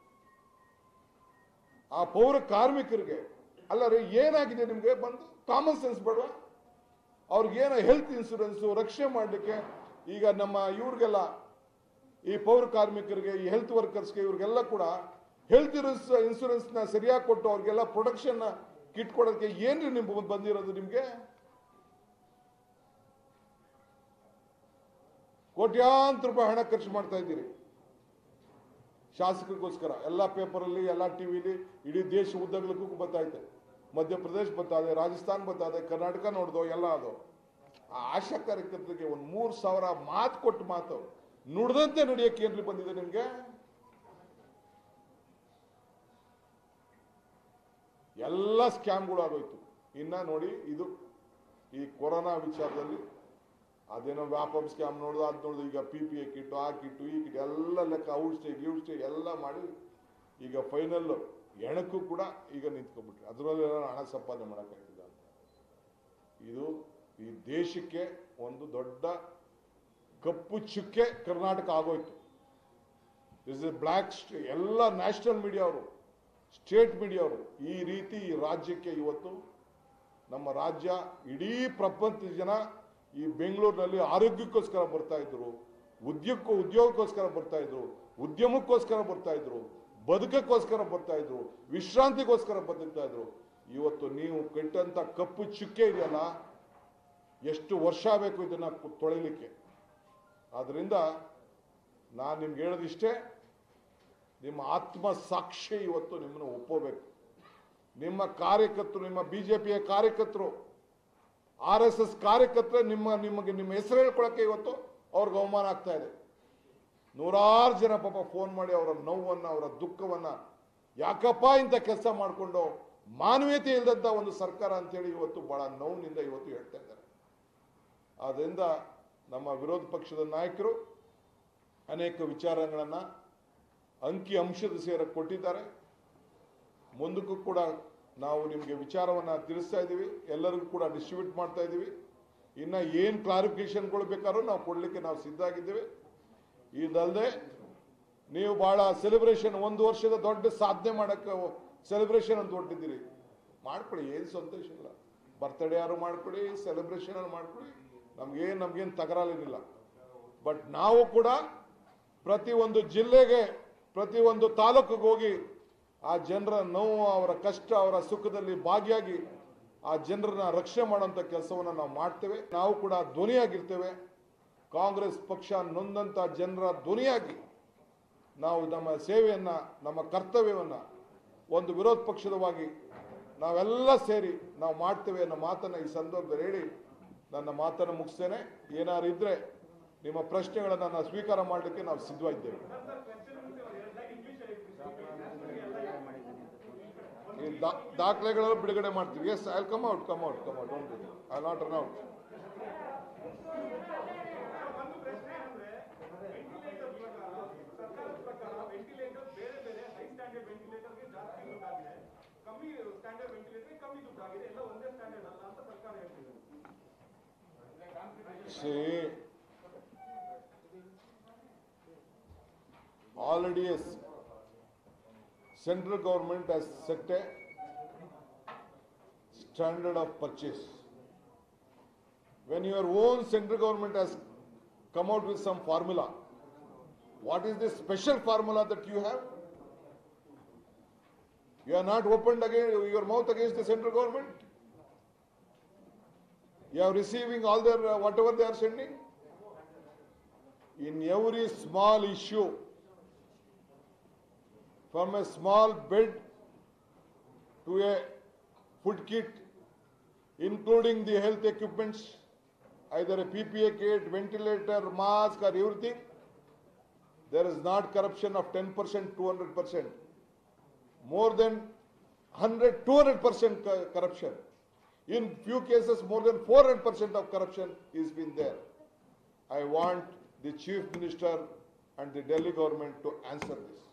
ಆ ಪೌರ ಕಾರ್ಮಿಕರಿಗೆ ಅಲ್ಲ ರೀ ಏನಾಗಿದೆ ನಿಮ್ಗೆ ಬಂದು ಕಾಮನ್ ಸೆನ್ಸ್ ಬೇಡವಾ ಅವ್ರಿಗೇನೋ ಹೆಲ್ತ್ ಇನ್ಸೂರೆನ್ಸ್ ರಕ್ಷಣೆ ಮಾಡಲಿಕ್ಕೆ ಈಗ ನಮ್ಮ ಇವ್ರಿಗೆಲ್ಲ ಈ ಪೌರ ಕಾರ್ಮಿಕರಿಗೆ ಈ ಹೆಲ್ತ್ ವರ್ಕರ್ಸ್ಗೆ ಇವ್ರಿಗೆಲ್ಲ ಕೂಡ ಹೆಲ್ತ್ ಇನ್ಸೂರೆನ್ಸ್ ನ ಸರಿಯಾಗಿ ಕೊಟ್ಟು ಅವ್ರಿಗೆಲ್ಲ ಪ್ರೊಡಕ್ಷನ್ ಕಿಟ್ ಕೊಡೋದಕ್ಕೆ ಏನ್ರಿ ನಿಮ್ಗೆ ಬಂದಿರೋದು ನಿಮ್ಗೆ ಕೋಟ್ಯಾಂತರ ರೂಪಾಯಿ ಹಣ ಖರ್ಚು ಮಾಡ್ತಾ ಇದ್ದೀರಿ ಶಾಸಕರಿಗೋಸ್ಕರ ಎಲ್ಲ ಪೇಪರಲ್ಲಿ ಎಲ್ಲ ಟಿವಿಲಿ ಇಡೀ ದೇಶ ಉದ್ದಗಲಕ್ಕೂ ಬರ್ತಾಯಿದೆ ಮಧ್ಯಪ್ರದೇಶ ಬರ್ತಾದೆ ರಾಜಸ್ಥಾನ್ ಬರ್ತಾದೆ ಕರ್ನಾಟಕ ನೋಡ್ದೋ ಎಲ್ಲ ಅದು ಆ ಆಶಾ ಕಾರ್ಯಕರ್ತರಿಗೆ ಒಂದು ಮೂರು ಸಾವಿರ ಮಾತು ಕೊಟ್ಟು ಮಾತು ನುಡ್ದಂತೆ ನಡೆಯಕ್ಕೆ ಏನ್ರಿ ಬಂದಿದೆ ನಿಮ್ಗೆ ಎಲ್ಲ ಸ್ಕ್ಯಾಮ್ಗಳು ಆಗೋಯ್ತು ಇನ್ನ ನೋಡಿ ಇದು ಈ ಕೊರೋನಾ ವಿಚಾರದಲ್ಲಿ ಅದೇನೋ ವ್ಯಾಪಮ್ ಸ್ಕ್ಯಾಮ್ ನೋಡ್ದು ಅದು ನೋಡ್ದು ಈಗ ಪಿ ಪಿ ಎ ಕಿಟ್ಟು ಆ ಕಿಟ್ಟು ಈ ಕಿಟ್ ಎಲ್ಲ ಲೆಕ್ಕ ಔಟ್ ಸ್ಟೇ ಗಿವ್ ಸ್ಟೇ ಎಲ್ಲ ಮಾಡಿ ಈಗ ಫೈನಲ್ ಎಣಕ್ಕೂ ಕೂಡ ಈಗ ನಿಂತ್ಕೊಂಡ್ಬಿಟ್ರಿ ಅದರಲ್ಲಿ ಹಣ ಸಂಪಾದನೆ ಮಾಡೋಕ್ಕಾಗಿಲ್ಲ ಅಂತ ಇದು ಈ ದೇಶಕ್ಕೆ ಒಂದು ದೊಡ್ಡ ಕಪ್ಪು ಚುಕ್ಕೆ ಕರ್ನಾಟಕ ಆಗೋಯ್ತು ದಿಸ್ ಇಸ್ ಬ್ಲ್ಯಾಕ್ ಎಲ್ಲ ನ್ಯಾಷನಲ್ ಮೀಡಿಯಾ ಅವರು ಸ್ಟೇಟ್ ಮೀಡಿಯಾ ಅವರು ಈ ರೀತಿ ಈ ರಾಜ್ಯಕ್ಕೆ ಇವತ್ತು ನಮ್ಮ ರಾಜ್ಯ ಇಡೀ ಪ್ರಪಂಚದ ಜನ ಈ ಬೆಂಗಳೂರಿನಲ್ಲಿ ಆರೋಗ್ಯಕ್ಕೋಸ್ಕರ ಬರ್ತಾ ಇದ್ರು ಉದ್ಯೋಗಕ್ಕೂ ಉದ್ಯೋಗಕ್ಕೋಸ್ಕರ ಬರ್ತಾ ಇದ್ರು ಉದ್ಯಮಕ್ಕೋಸ್ಕರ ಬರ್ತಾ ಇದ್ರು ಬದುಕಕ್ಕೋಸ್ಕರ ಬರ್ತಾ ಇದ್ರು ವಿಶ್ರಾಂತಿಗೋಸ್ಕರ ಬದುಕ್ತಾ ಇದ್ರು ಇವತ್ತು ನೀವು ಕಟ್ಟಂತ ಕಪ್ಪು ಚುಕ್ಕೆ ಇದೆಯಲ್ಲ ಎಷ್ಟು ವರ್ಷ ಬೇಕು ಇದನ್ನ ಕು- ತೊಳಿಲಿಕ್ಕೆ ಆದ್ರಿಂದ ನಾನು ನಿಮ್ಗೆ ಹೇಳೋದಿಷ್ಟೇ ನಿಮ್ಮ ಆತ್ಮ ಸಾಕ್ಷಿ ಇವತ್ತು ನಿಮ್ಮನ್ನು ಒಪ್ಪೋಬೇಕು ನಿಮ್ಮ ಕಾರ್ಯಕರ್ತರು ನಿಮ್ಮ ಬಿಜೆಪಿಯ ಕಾರ್ಯಕರ್ತರು ಆರ್ ಎಸ್ ಎಸ್ ಕಾರ್ಯಕರ್ತರೆ ನಿಮ್ಮ ನಿಮಗೆ ನಿಮ್ಮ ಹೆಸರು ಹೇಳ್ಕೊಳಕ್ಕೆ ಇವತ್ತು ಅವ್ರಿಗೆ ಅವಮಾನ ಆಗ್ತಾ ಇದೆ ನೂರಾರು ಜನ ಪಾಪ ಫೋನ್ ಮಾಡಿ ಅವರ ನೋವನ್ನ ಅವರ ದುಃಖವನ್ನ ಯಾಕಪ್ಪ ಇಂಥ ಕೆಲಸ ಮಾಡಿಕೊಂಡು ಮಾನವೀಯತೆ ಇಲ್ಲದಂತ ಒಂದು ಸರ್ಕಾರ ಅಂತೇಳಿ ಇವತ್ತು ಬಹಳ ನೋವಿನಿಂದ ಇವತ್ತು ಹೇಳ್ತಾ ಇದ್ದಾರೆ ಆದ್ರಿಂದ ನಮ್ಮ ವಿರೋಧ ಪಕ್ಷದ ನಾಯಕರು ಅನೇಕ ವಿಚಾರಗಳನ್ನ ಅಂಕಿ ಅಂಶದ ಸೇರ ಕೊಟ್ಟಿದ್ದಾರೆ ಮುಂದಕ್ಕೂ ಕೂಡ ನಾವು ನಿಮಗೆ ವಿಚಾರವನ್ನ ತಿಳಿಸ್ತಾ ಇದ್ದೀವಿ ಎಲ್ಲರಿಗೂ ಕೂಡ ಡಿಸ್ಟ್ರಿಬ್ಯೂಟ್ ಮಾಡ್ತಾ ಇದ್ದೀವಿ ಇನ್ನ ಏನ್ ಕ್ಲಾರಿಫಿಕೇಶನ್ಗಳು ಬೇಕಾದ್ರೂ ನಾವು ಕೊಡ್ಲಿಕ್ಕೆ ನಾವು ಸಿದ್ಧ ಆಗಿದ್ದೇವೆ ಇದಲ್ಲದೆ ನೀವು ಬಹಳ ಸೆಲೆಬ್ರೇಷನ್ ಒಂದು ವರ್ಷದ ದೊಡ್ಡ ಸಾಧನೆ ಮಾಡಕ್ಕೆ ಸೆಲೆಬ್ರೇಷನ್ ಅಂತ ಹೊಟ್ಟಿದ್ದೀರಿ ಮಾಡ್ಕೊಳ್ಳಿ ಏನು ಸಂತೋಷ ಇಲ್ಲ ಬರ್ತ್ಡೇ ಯಾರು ಮಾಡ್ಕೊಳ್ಳಿ ಸೆಲೆಬ್ರೇಷನ್ ಮಾಡ್ಕೊಳ್ಳಿ ನಮ್ಗೇನು ನಮ್ಗೇನು ತಕರಾಲೇನಿಲ್ಲ ಬಟ್ ನಾವು ಕೂಡ ಪ್ರತಿ ಒಂದು ಜಿಲ್ಲೆಗೆ ಪ್ರತಿ ಒಂದು ತಾಲೂಕಿಗೆ ಹೋಗಿ ಆ ಜನರ ನೋವು ಅವರ ಕಷ್ಟ ಅವರ ಸುಖದಲ್ಲಿ ಭಾಗಿಯಾಗಿ ಆ ಜನರನ್ನ ರಕ್ಷಣೆ ಮಾಡುವಂತ ಕೆಲಸವನ್ನ ನಾವು ಮಾಡ್ತೇವೆ ನಾವು ಕೂಡ ಧ್ವನಿಯಾಗಿರ್ತೇವೆ ಕಾಂಗ್ರೆಸ್ ಪಕ್ಷ ನೊಂದಂತ ಜನರ ಧ್ವನಿಯಾಗಿ ನಾವು ನಮ್ಮ ಸೇವೆಯನ್ನ ನಮ್ಮ ಕರ್ತವ್ಯವನ್ನ ಒಂದು ವಿರೋಧ ಪಕ್ಷದವಾಗಿ ನಾವೆಲ್ಲ ಸೇರಿ ನಾವು ಮಾಡ್ತೇವೆ ಅನ್ನೋ ಮಾತನ್ನ ಈ ಸಂದರ್ಭದಲ್ಲಿ ಹೇಳಿ ನನ್ನ ಮಾತನ್ನು ಮುಗಿಸ್ತೇನೆ ಏನಾದ್ರು ಇದ್ರೆ ನಿಮ್ಮ ಪ್ರಶ್ನೆಗಳನ್ನ ನಾವು ಸ್ವೀಕಾರ ಮಾಡಲಿಕ್ಕೆ ನಾವು ಸಿದ್ಧವಾಗಿದ್ದೇವೆ ಈ ದಾ- ದಾಖಲೆಗಳೆಲ್ಲ ಬಿಡುಗಡೆ ಮಾಡ್ತೀವಿ yes I come out come out come out don't I not run out ಒಂದು ಪ್ರಶ್ನೆ ಅಂದ್ರೆ ವೆಂಟಿಲೇಟರ್ ಪ್ರಕಾರ ಸರ್ಕಾರದ ಪ್ರಕಾರ ವೆಂಟಿಲೇಟರ್ ಬೇರೆ ಬೇರೆ ಹೈ ಸ್ಟ್ಯಾಂಡರ್ಡ್ ವೆಂಟಿಲೇಟರ್ಗೆ ಜಾಸ್ತಿ ದುಡ್ಡಾಗಿದೆ ಕಮ್ಮಿ ಸ್ಟ್ಯಾಂಡರ್ಡ್ ವೆಂಟಿಲೇಟರ್ಗೆ ಕಮ್ಮಿ ದುಡ್ಡಾಗಿದೆ ಎಲ್ಲ ಒಂದೇ ಸ್ಟ್ಯಾಂಡರ್ಡ್ ಅಲ್ಲ ಅಂತ ಸರ್ಕಾರ ಹೇಳ್ತಿದೆ See, already a s- central government has set a standard of purchase. When your own central government has come out with some formula. What is the special formula that you have? You are not opened again your mouth against the central government. You are receiving all their uh, whatever they are sending. In every small issue, from a small bed to a food kit, including the health equipments, either a PPA kit, ventilator, mask, or everything, there is not corruption of 10%, 200%. More than 100, 200% co- corruption. In few cases, more than 400% of corruption is been there. I want the chief minister and the Delhi government to answer this.